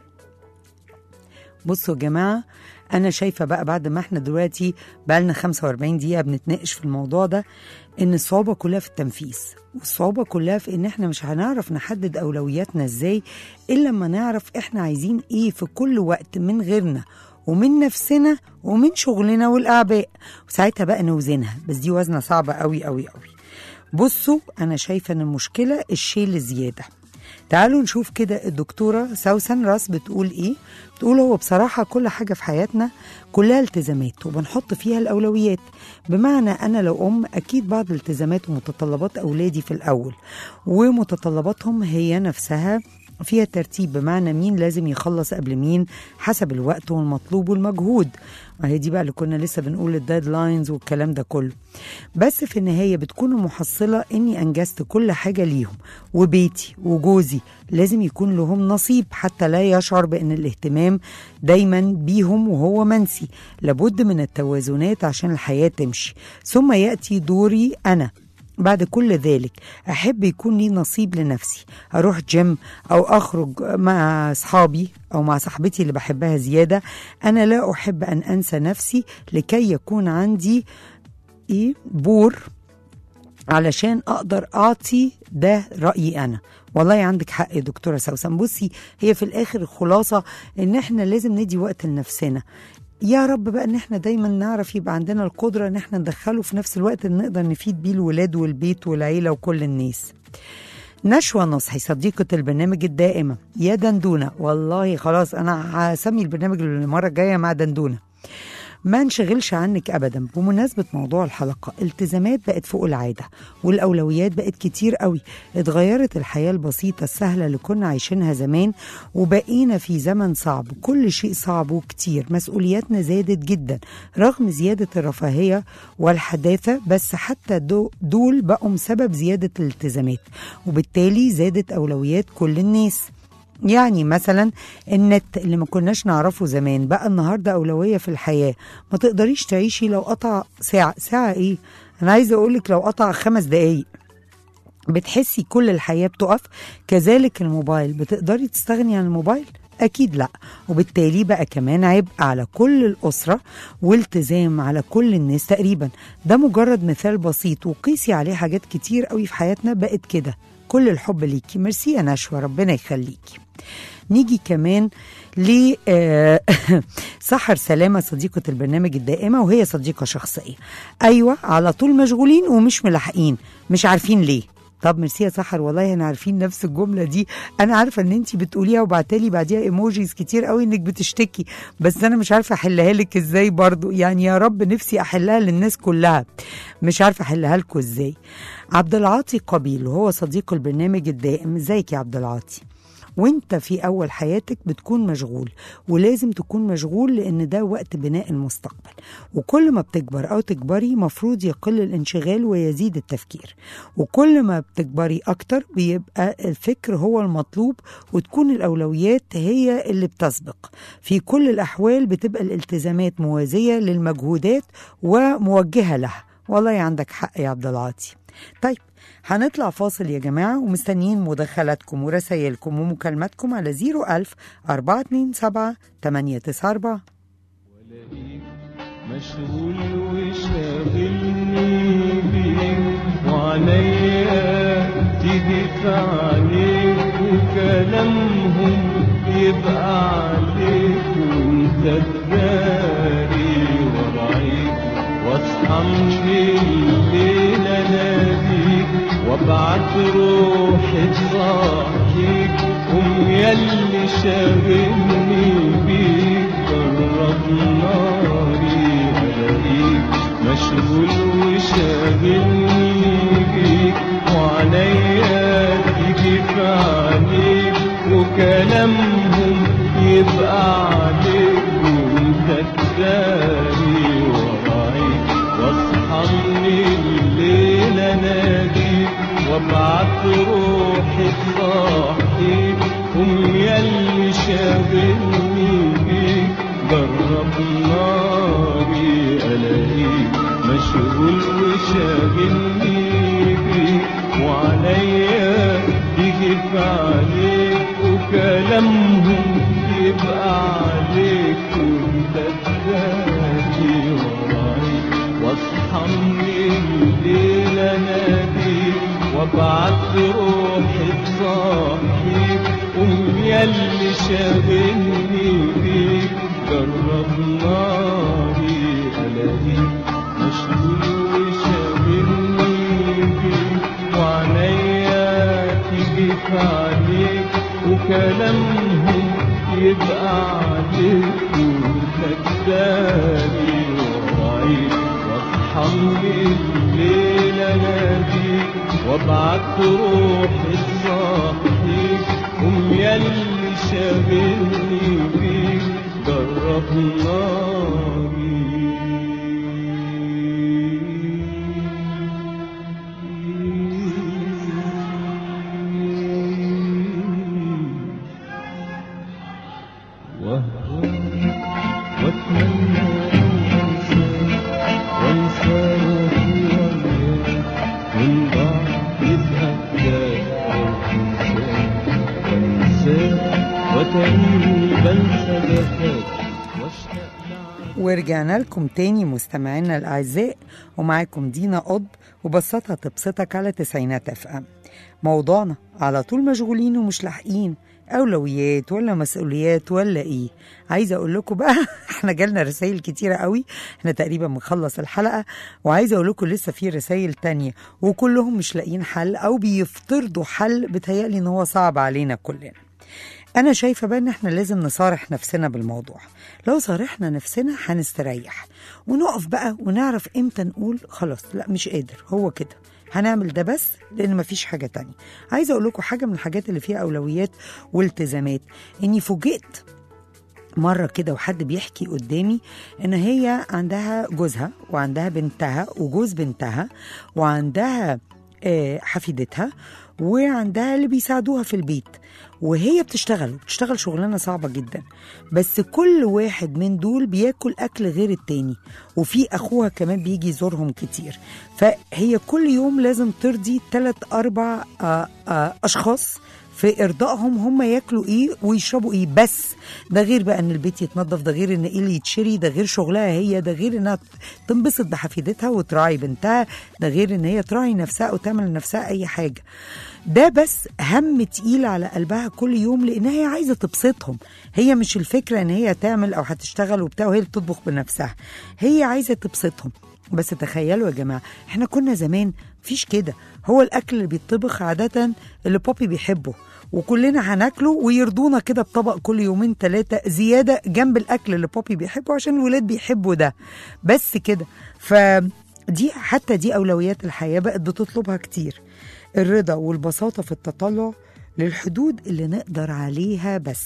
بصوا يا جماعه انا شايفه بقى بعد ما احنا دلوقتي بقى لنا 45 دقيقه بنتناقش في الموضوع ده ان الصعوبه كلها في التنفيذ والصعوبه كلها في ان احنا مش هنعرف نحدد اولوياتنا ازاي الا لما نعرف احنا عايزين ايه في كل وقت من غيرنا ومن نفسنا ومن شغلنا والاعباء وساعتها بقى نوزنها بس دي وزنه صعبه قوي قوي قوي بصوا انا شايفه ان المشكله الشيل الزياده تعالوا نشوف كده الدكتورة سوسن راس بتقول ايه بتقول هو بصراحة كل حاجة في حياتنا كلها التزامات وبنحط فيها الأولويات بمعنى أنا لو أم أكيد بعض الالتزامات ومتطلبات أولادي في الأول ومتطلباتهم هي نفسها فيها ترتيب بمعنى مين لازم يخلص قبل مين حسب الوقت والمطلوب والمجهود ما هي دي بقى اللي كنا لسه بنقول الديدلاينز والكلام ده كله بس في النهاية بتكون المحصلة إني أنجزت كل حاجة ليهم وبيتي وجوزي لازم يكون لهم نصيب حتى لا يشعر بأن الاهتمام دايما بيهم وهو منسي لابد من التوازنات عشان الحياة تمشي ثم يأتي دوري أنا بعد كل ذلك أحب يكون لي نصيب لنفسي أروح جيم أو أخرج مع أصحابي أو مع صاحبتي اللي بحبها زيادة أنا لا أحب أن أنسى نفسي لكي يكون عندي إيه بور علشان اقدر اعطي ده رايي انا والله عندك حق يا دكتوره سوسن بصي هي في الاخر الخلاصه ان احنا لازم ندي وقت لنفسنا يا رب بقى ان احنا دايما نعرف يبقى عندنا القدره ان احنا ندخله في نفس الوقت ان نقدر نفيد بيه الولاد والبيت والعيله وكل الناس نشوى نصحي صديقة البرنامج الدائمة يا دندونة والله خلاص أنا هسمي البرنامج المرة الجاية مع دندونة ما نشغلش عنك ابدا بمناسبه موضوع الحلقه التزامات بقت فوق العاده والاولويات بقت كتير قوي اتغيرت الحياه البسيطه السهله اللي كنا عايشينها زمان وبقينا في زمن صعب كل شيء صعب وكتير مسؤولياتنا زادت جدا رغم زياده الرفاهيه والحداثه بس حتى دو- دول بقوا سبب زياده الالتزامات وبالتالي زادت اولويات كل الناس يعني مثلا النت اللي ما كناش نعرفه زمان بقى النهارده اولويه في الحياه ما تقدريش تعيشي لو قطع ساعه ساعه ايه انا عايزه اقولك لو قطع خمس دقايق بتحسي كل الحياه بتقف كذلك الموبايل بتقدري تستغني عن الموبايل اكيد لا وبالتالي بقى كمان عبء على كل الاسره والتزام على كل الناس تقريبا ده مجرد مثال بسيط وقيسي عليه حاجات كتير قوي في حياتنا بقت كده كل الحب ليكي ميرسي يا نشوى ربنا يخليكي نيجي كمان ل آه، سحر سلامة صديقة البرنامج الدائمة وهي صديقة شخصية أيوة على طول مشغولين ومش ملاحقين مش عارفين ليه طب ميرسي يا سحر والله انا عارفين نفس الجمله دي انا عارفه ان انت بتقوليها وبعتلي بعديها ايموجيز كتير قوي انك بتشتكي بس انا مش عارفه احلها لك ازاي برضو يعني يا رب نفسي احلها للناس كلها مش عارفه احلها لكم ازاي عبد العاطي قبيل وهو صديق البرنامج الدائم ازيك يا عبد العاطي وانت في اول حياتك بتكون مشغول ولازم تكون مشغول لان ده وقت بناء المستقبل وكل ما بتكبر او تكبري مفروض يقل الانشغال ويزيد التفكير وكل ما بتكبري اكتر بيبقى الفكر هو المطلوب وتكون الاولويات هي اللي بتسبق في كل الاحوال بتبقى الالتزامات موازيه للمجهودات وموجهه لها والله عندك حق يا عبد العاطي طيب هنطلع فاصل يا جماعة ومستنيين مداخلاتكم ورسايلكم ومكالماتكم على 01000 427 894 مشغول وشاغلني بيك وعليا تجف عليك وكلامهم يبقى عليك وانت تداري ورايك واصحى من الليل اناديك وابعت روحي تصحيك قوم ياللي شاغلني بيك جرب ناري الاقيك مشغول وشاغلني بيك وعليا تيجي في عليك وكلامهم يبقى عليك وانت تداري ورايك واصحى من الليل اناديك وابعت روحي تصحيك قوم ياللي شاغلني بيك جرب ناري الاقيك مشغول وشاغلني بيك وعليا يجف عليك وكلامهم يبقى عليك وانت تداري ورايك واصحى من الليل اناديك وابعت روحي تصحيك قوم ياللي شاغلني بيك جرب ناري الاقيك مشغول وشاغلني بيك وعليا تجيك عليك وكلامهم يبقى عليك وانت تداري ورايك واصحى من الليل اناديك وابعت روحي تصحيك قوم ياللي شاغلني بيك جرب ناري وأهواك وأتمنى أن أنساك وأنسى روحي وياك من بعد يبقى فداك أو تنساك وأنساك وتاني بنسى جفاك واشتاق لعينك ورجعنا لكم تاني مستمعينا الأعزاء ومعاكم دينا قطب وبسطها تبسطك على تسعينات اف ام موضوعنا على طول مشغولين ومش لاحقين أولويات ولا مسؤوليات ولا إيه عايزة أقول لكم بقى إحنا جالنا رسائل كتيرة قوي إحنا تقريبا بنخلص الحلقة وعايزة أقول لكم لسه في رسائل تانية وكلهم مش لاقيين حل أو بيفترضوا حل بتهيألي إن هو صعب علينا كلنا أنا شايفة بقى إن إحنا لازم نصارح نفسنا بالموضوع لو صارحنا نفسنا هنستريح ونقف بقى ونعرف إمتى نقول خلاص لا مش قادر هو كده هنعمل ده بس لان مفيش حاجه تانية عايزه اقول لكم حاجه من الحاجات اللي فيها اولويات والتزامات اني فوجئت مرة كده وحد بيحكي قدامي إن هي عندها جوزها وعندها بنتها وجوز بنتها وعندها آه، حفيدتها وعندها اللي بيساعدوها في البيت وهي بتشتغل بتشتغل شغلانة صعبة جدا بس كل واحد من دول بياكل أكل غير التاني وفي أخوها كمان بيجي يزورهم كتير فهي كل يوم لازم ترضي تلات أربع آه، آه، أشخاص في ارضائهم هم ياكلوا ايه ويشربوا ايه بس ده غير بقى ان البيت يتنظف ده غير ان ايه اللي يتشري ده غير شغلها هي ده غير انها تنبسط بحفيدتها وتراعي بنتها ده غير ان هي تراعي نفسها او تعمل لنفسها اي حاجه ده بس هم تقيل على قلبها كل يوم لان هي عايزه تبسطهم هي مش الفكره ان هي تعمل او هتشتغل وبتاع وهي اللي تطبخ بنفسها هي عايزه تبسطهم بس تخيلوا يا جماعه احنا كنا زمان مفيش كده هو الاكل اللي بيطبخ عاده اللي بابي بيحبه وكلنا هناكله ويرضونا كده بطبق كل يومين ثلاثة زيادة جنب الأكل اللي بابي بيحبه عشان الولاد بيحبوا ده بس كده فدي حتى دي أولويات الحياة بقت بتطلبها كتير الرضا والبساطة في التطلع للحدود اللي نقدر عليها بس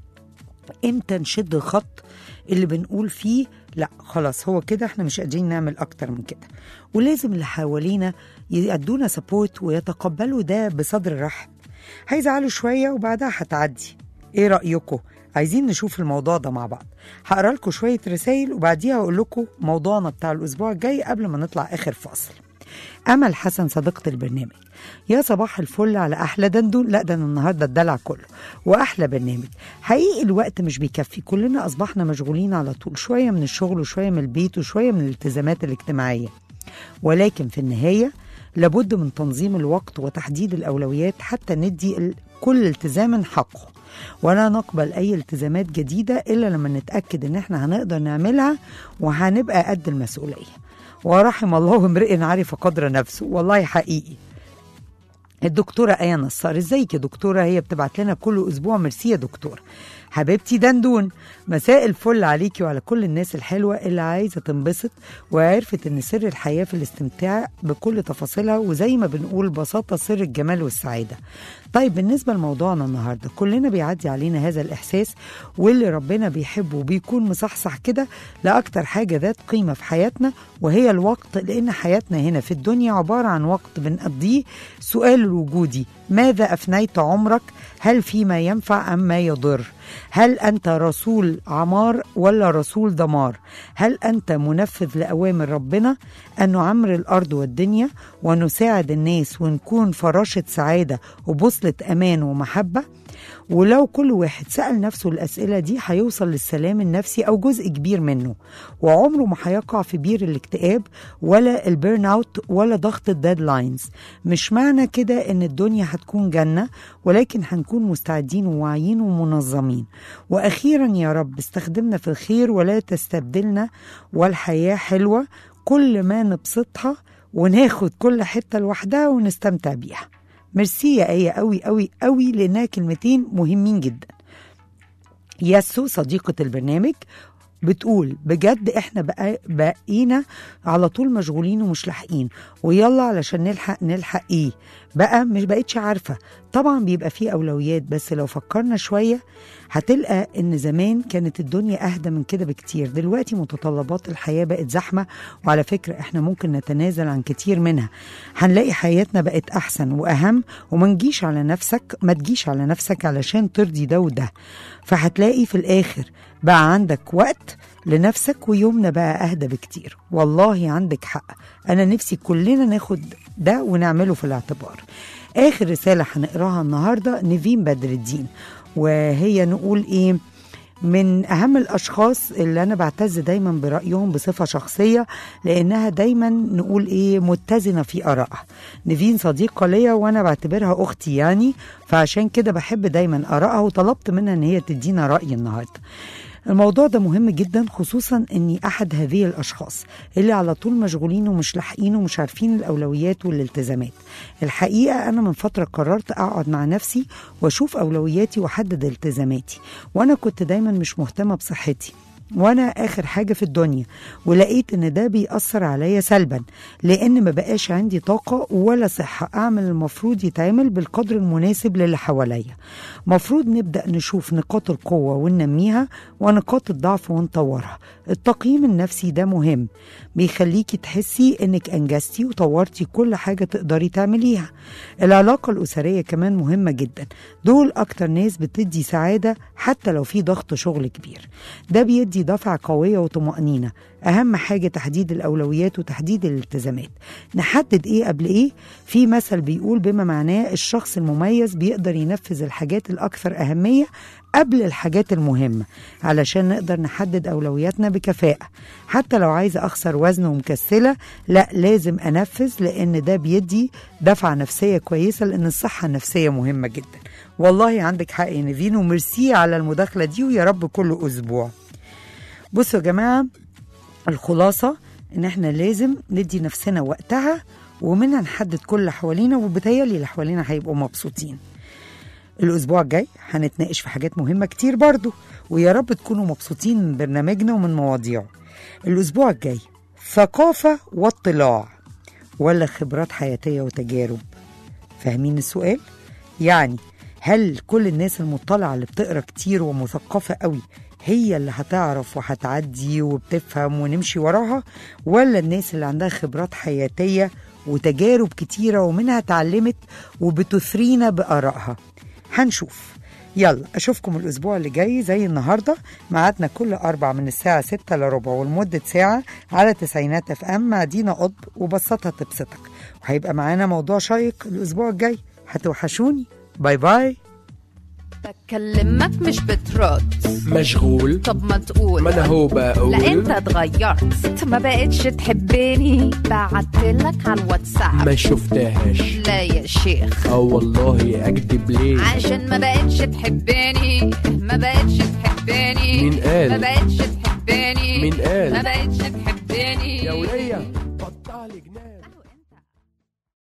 امتى نشد الخط اللي بنقول فيه لا خلاص هو كده احنا مش قادرين نعمل اكتر من كده ولازم اللي حوالينا يدونا سبورت ويتقبلوا ده بصدر رحب هيزعلوا شويه وبعدها هتعدي ايه رايكم عايزين نشوف الموضوع ده مع بعض هقرا لكم شويه رسائل وبعديها اقول لكم موضوعنا بتاع الاسبوع الجاي قبل ما نطلع اخر فاصل امل حسن صديقه البرنامج يا صباح الفل على احلى دندون لا ده أنا النهارده الدلع كله واحلى برنامج حقيقي الوقت مش بيكفي كلنا اصبحنا مشغولين على طول شويه من الشغل وشويه من البيت وشويه من الالتزامات الاجتماعيه ولكن في النهايه لابد من تنظيم الوقت وتحديد الاولويات حتى ندي ال- كل التزام حقه ولا نقبل اي التزامات جديده الا لما نتاكد ان احنا هنقدر نعملها وهنبقى قد المسؤوليه ورحم الله امرئ عرف قدر نفسه والله حقيقي الدكتورة آية نصار ازيك يا دكتورة هي بتبعت لنا كل أسبوع ميرسي يا دكتورة حبيبتي دندون مساء الفل عليكي وعلى كل الناس الحلوة اللي عايزة تنبسط وعرفت ان سر الحياة في الاستمتاع بكل تفاصيلها وزي ما بنقول بساطة سر الجمال والسعادة طيب بالنسبة لموضوعنا النهاردة كلنا بيعدي علينا هذا الإحساس واللي ربنا بيحبه وبيكون مصحصح كده لأكتر حاجة ذات قيمة في حياتنا وهي الوقت لأن حياتنا هنا في الدنيا عبارة عن وقت بنقضيه سؤال الوجودي ماذا أفنيت عمرك هل فيما ينفع أم ما يضر هل أنت رسول عمار ولا رسول دمار هل أنت منفذ لأوامر ربنا أن نعمر الأرض والدنيا ونساعد الناس ونكون فراشة سعادة وبوصلة أمان ومحبة ولو كل واحد سأل نفسه الأسئلة دي هيوصل للسلام النفسي أو جزء كبير منه وعمره ما هيقع في بير الاكتئاب ولا البيرن اوت ولا ضغط الديدلاينز مش معنى كده ان الدنيا هتكون جنة ولكن هنكون مستعدين وواعيين ومنظمين وأخيرا يا رب استخدمنا في الخير ولا تستبدلنا والحياة حلوة كل ما نبسطها وناخد كل حتة لوحدها ونستمتع بيها ميرسي يا آية قوي قوي قوي لأنها كلمتين مهمين جدا ياسو صديقة البرنامج بتقول بجد احنا بقى بقينا على طول مشغولين ومش لاحقين ويلا علشان نلحق نلحق ايه بقى مش بقتش عارفة طبعا بيبقى فيه أولويات بس لو فكرنا شوية هتلقى إن زمان كانت الدنيا أهدى من كده بكتير دلوقتي متطلبات الحياة بقت زحمة وعلى فكرة إحنا ممكن نتنازل عن كتير منها هنلاقي حياتنا بقت أحسن وأهم وما نجيش على نفسك ما تجيش على نفسك علشان ترضي ده وده فهتلاقي في الآخر بقى عندك وقت لنفسك ويومنا بقى أهدى بكتير والله عندك حق أنا نفسي كلنا ناخد ده ونعمله في الاعتبار آخر رسالة هنقراها النهاردة نيفين بدر الدين وهي نقول إيه من أهم الأشخاص اللي أنا بعتز دايما برأيهم بصفة شخصية لأنها دايما نقول إيه متزنة في آرائها نيفين صديقة ليا وأنا بعتبرها أختي يعني فعشان كده بحب دايما آرائها وطلبت منها إن هي تدينا رأي النهاردة الموضوع ده مهم جدا خصوصا اني احد هذه الاشخاص اللي على طول مشغولين ومش لاحقين ومش عارفين الاولويات والالتزامات الحقيقه انا من فتره قررت اقعد مع نفسي واشوف اولوياتي واحدد التزاماتي وانا كنت دايما مش مهتمه بصحتي وانا اخر حاجه في الدنيا ولقيت ان ده بيأثر عليا سلبا لان ما بقاش عندي طاقه ولا صحه اعمل المفروض يتعمل بالقدر المناسب للي حواليا مفروض نبدا نشوف نقاط القوه وننميها ونقاط الضعف ونطورها التقييم النفسي ده مهم بيخليكي تحسي انك انجزتي وطورتي كل حاجه تقدري تعمليها العلاقه الاسريه كمان مهمه جدا دول اكتر ناس بتدي سعاده حتى لو في ضغط شغل كبير ده بيدي دفعه قويه وطمانينه اهم حاجه تحديد الاولويات وتحديد الالتزامات نحدد ايه قبل ايه في مثل بيقول بما معناه الشخص المميز بيقدر ينفذ الحاجات الاكثر اهميه قبل الحاجات المهمة علشان نقدر نحدد أولوياتنا بكفاءة حتى لو عايزة أخسر وزن ومكسلة لا لازم أنفذ لأن ده بيدي دفعة نفسية كويسة لأن الصحة النفسية مهمة جدا والله عندك حق يا نيفين وميرسي على المداخلة دي ويا رب كل أسبوع بصوا يا جماعة الخلاصة إن إحنا لازم ندي نفسنا وقتها ومنها نحدد كل اللي حوالينا وبتهيألي اللي حوالينا هيبقوا مبسوطين الأسبوع الجاي هنتناقش في حاجات مهمة كتير برضو ويا رب تكونوا مبسوطين من برنامجنا ومن مواضيعه الأسبوع الجاي ثقافة واطلاع ولا خبرات حياتية وتجارب فاهمين السؤال؟ يعني هل كل الناس المطلعة اللي بتقرا كتير ومثقفة قوي هي اللي هتعرف وهتعدي وبتفهم ونمشي وراها ولا الناس اللي عندها خبرات حياتية وتجارب كتيرة ومنها اتعلمت وبتثرينا بآرائها هنشوف يلا أشوفكم الأسبوع اللي جاي زي النهاردة ميعادنا كل أربع من الساعة ستة لربع ولمدة ساعة على تسعينات اف ام مع دينا قطب وبسطها تبسطك وهيبقى معانا موضوع شيق الأسبوع الجاي هتوحشوني باي باي بكلمك مش بترد مشغول طب ما تقول ما انا هو بقول لا انت اتغيرت انت ما بقتش تحبني بعتلك على الواتساب ما شفتهاش لا يا شيخ اه والله اكدب ليه عشان ما بقتش تحبني ما بقتش تحبني مين قال؟ ما بقتش تحبني مين قال؟ ما بقتش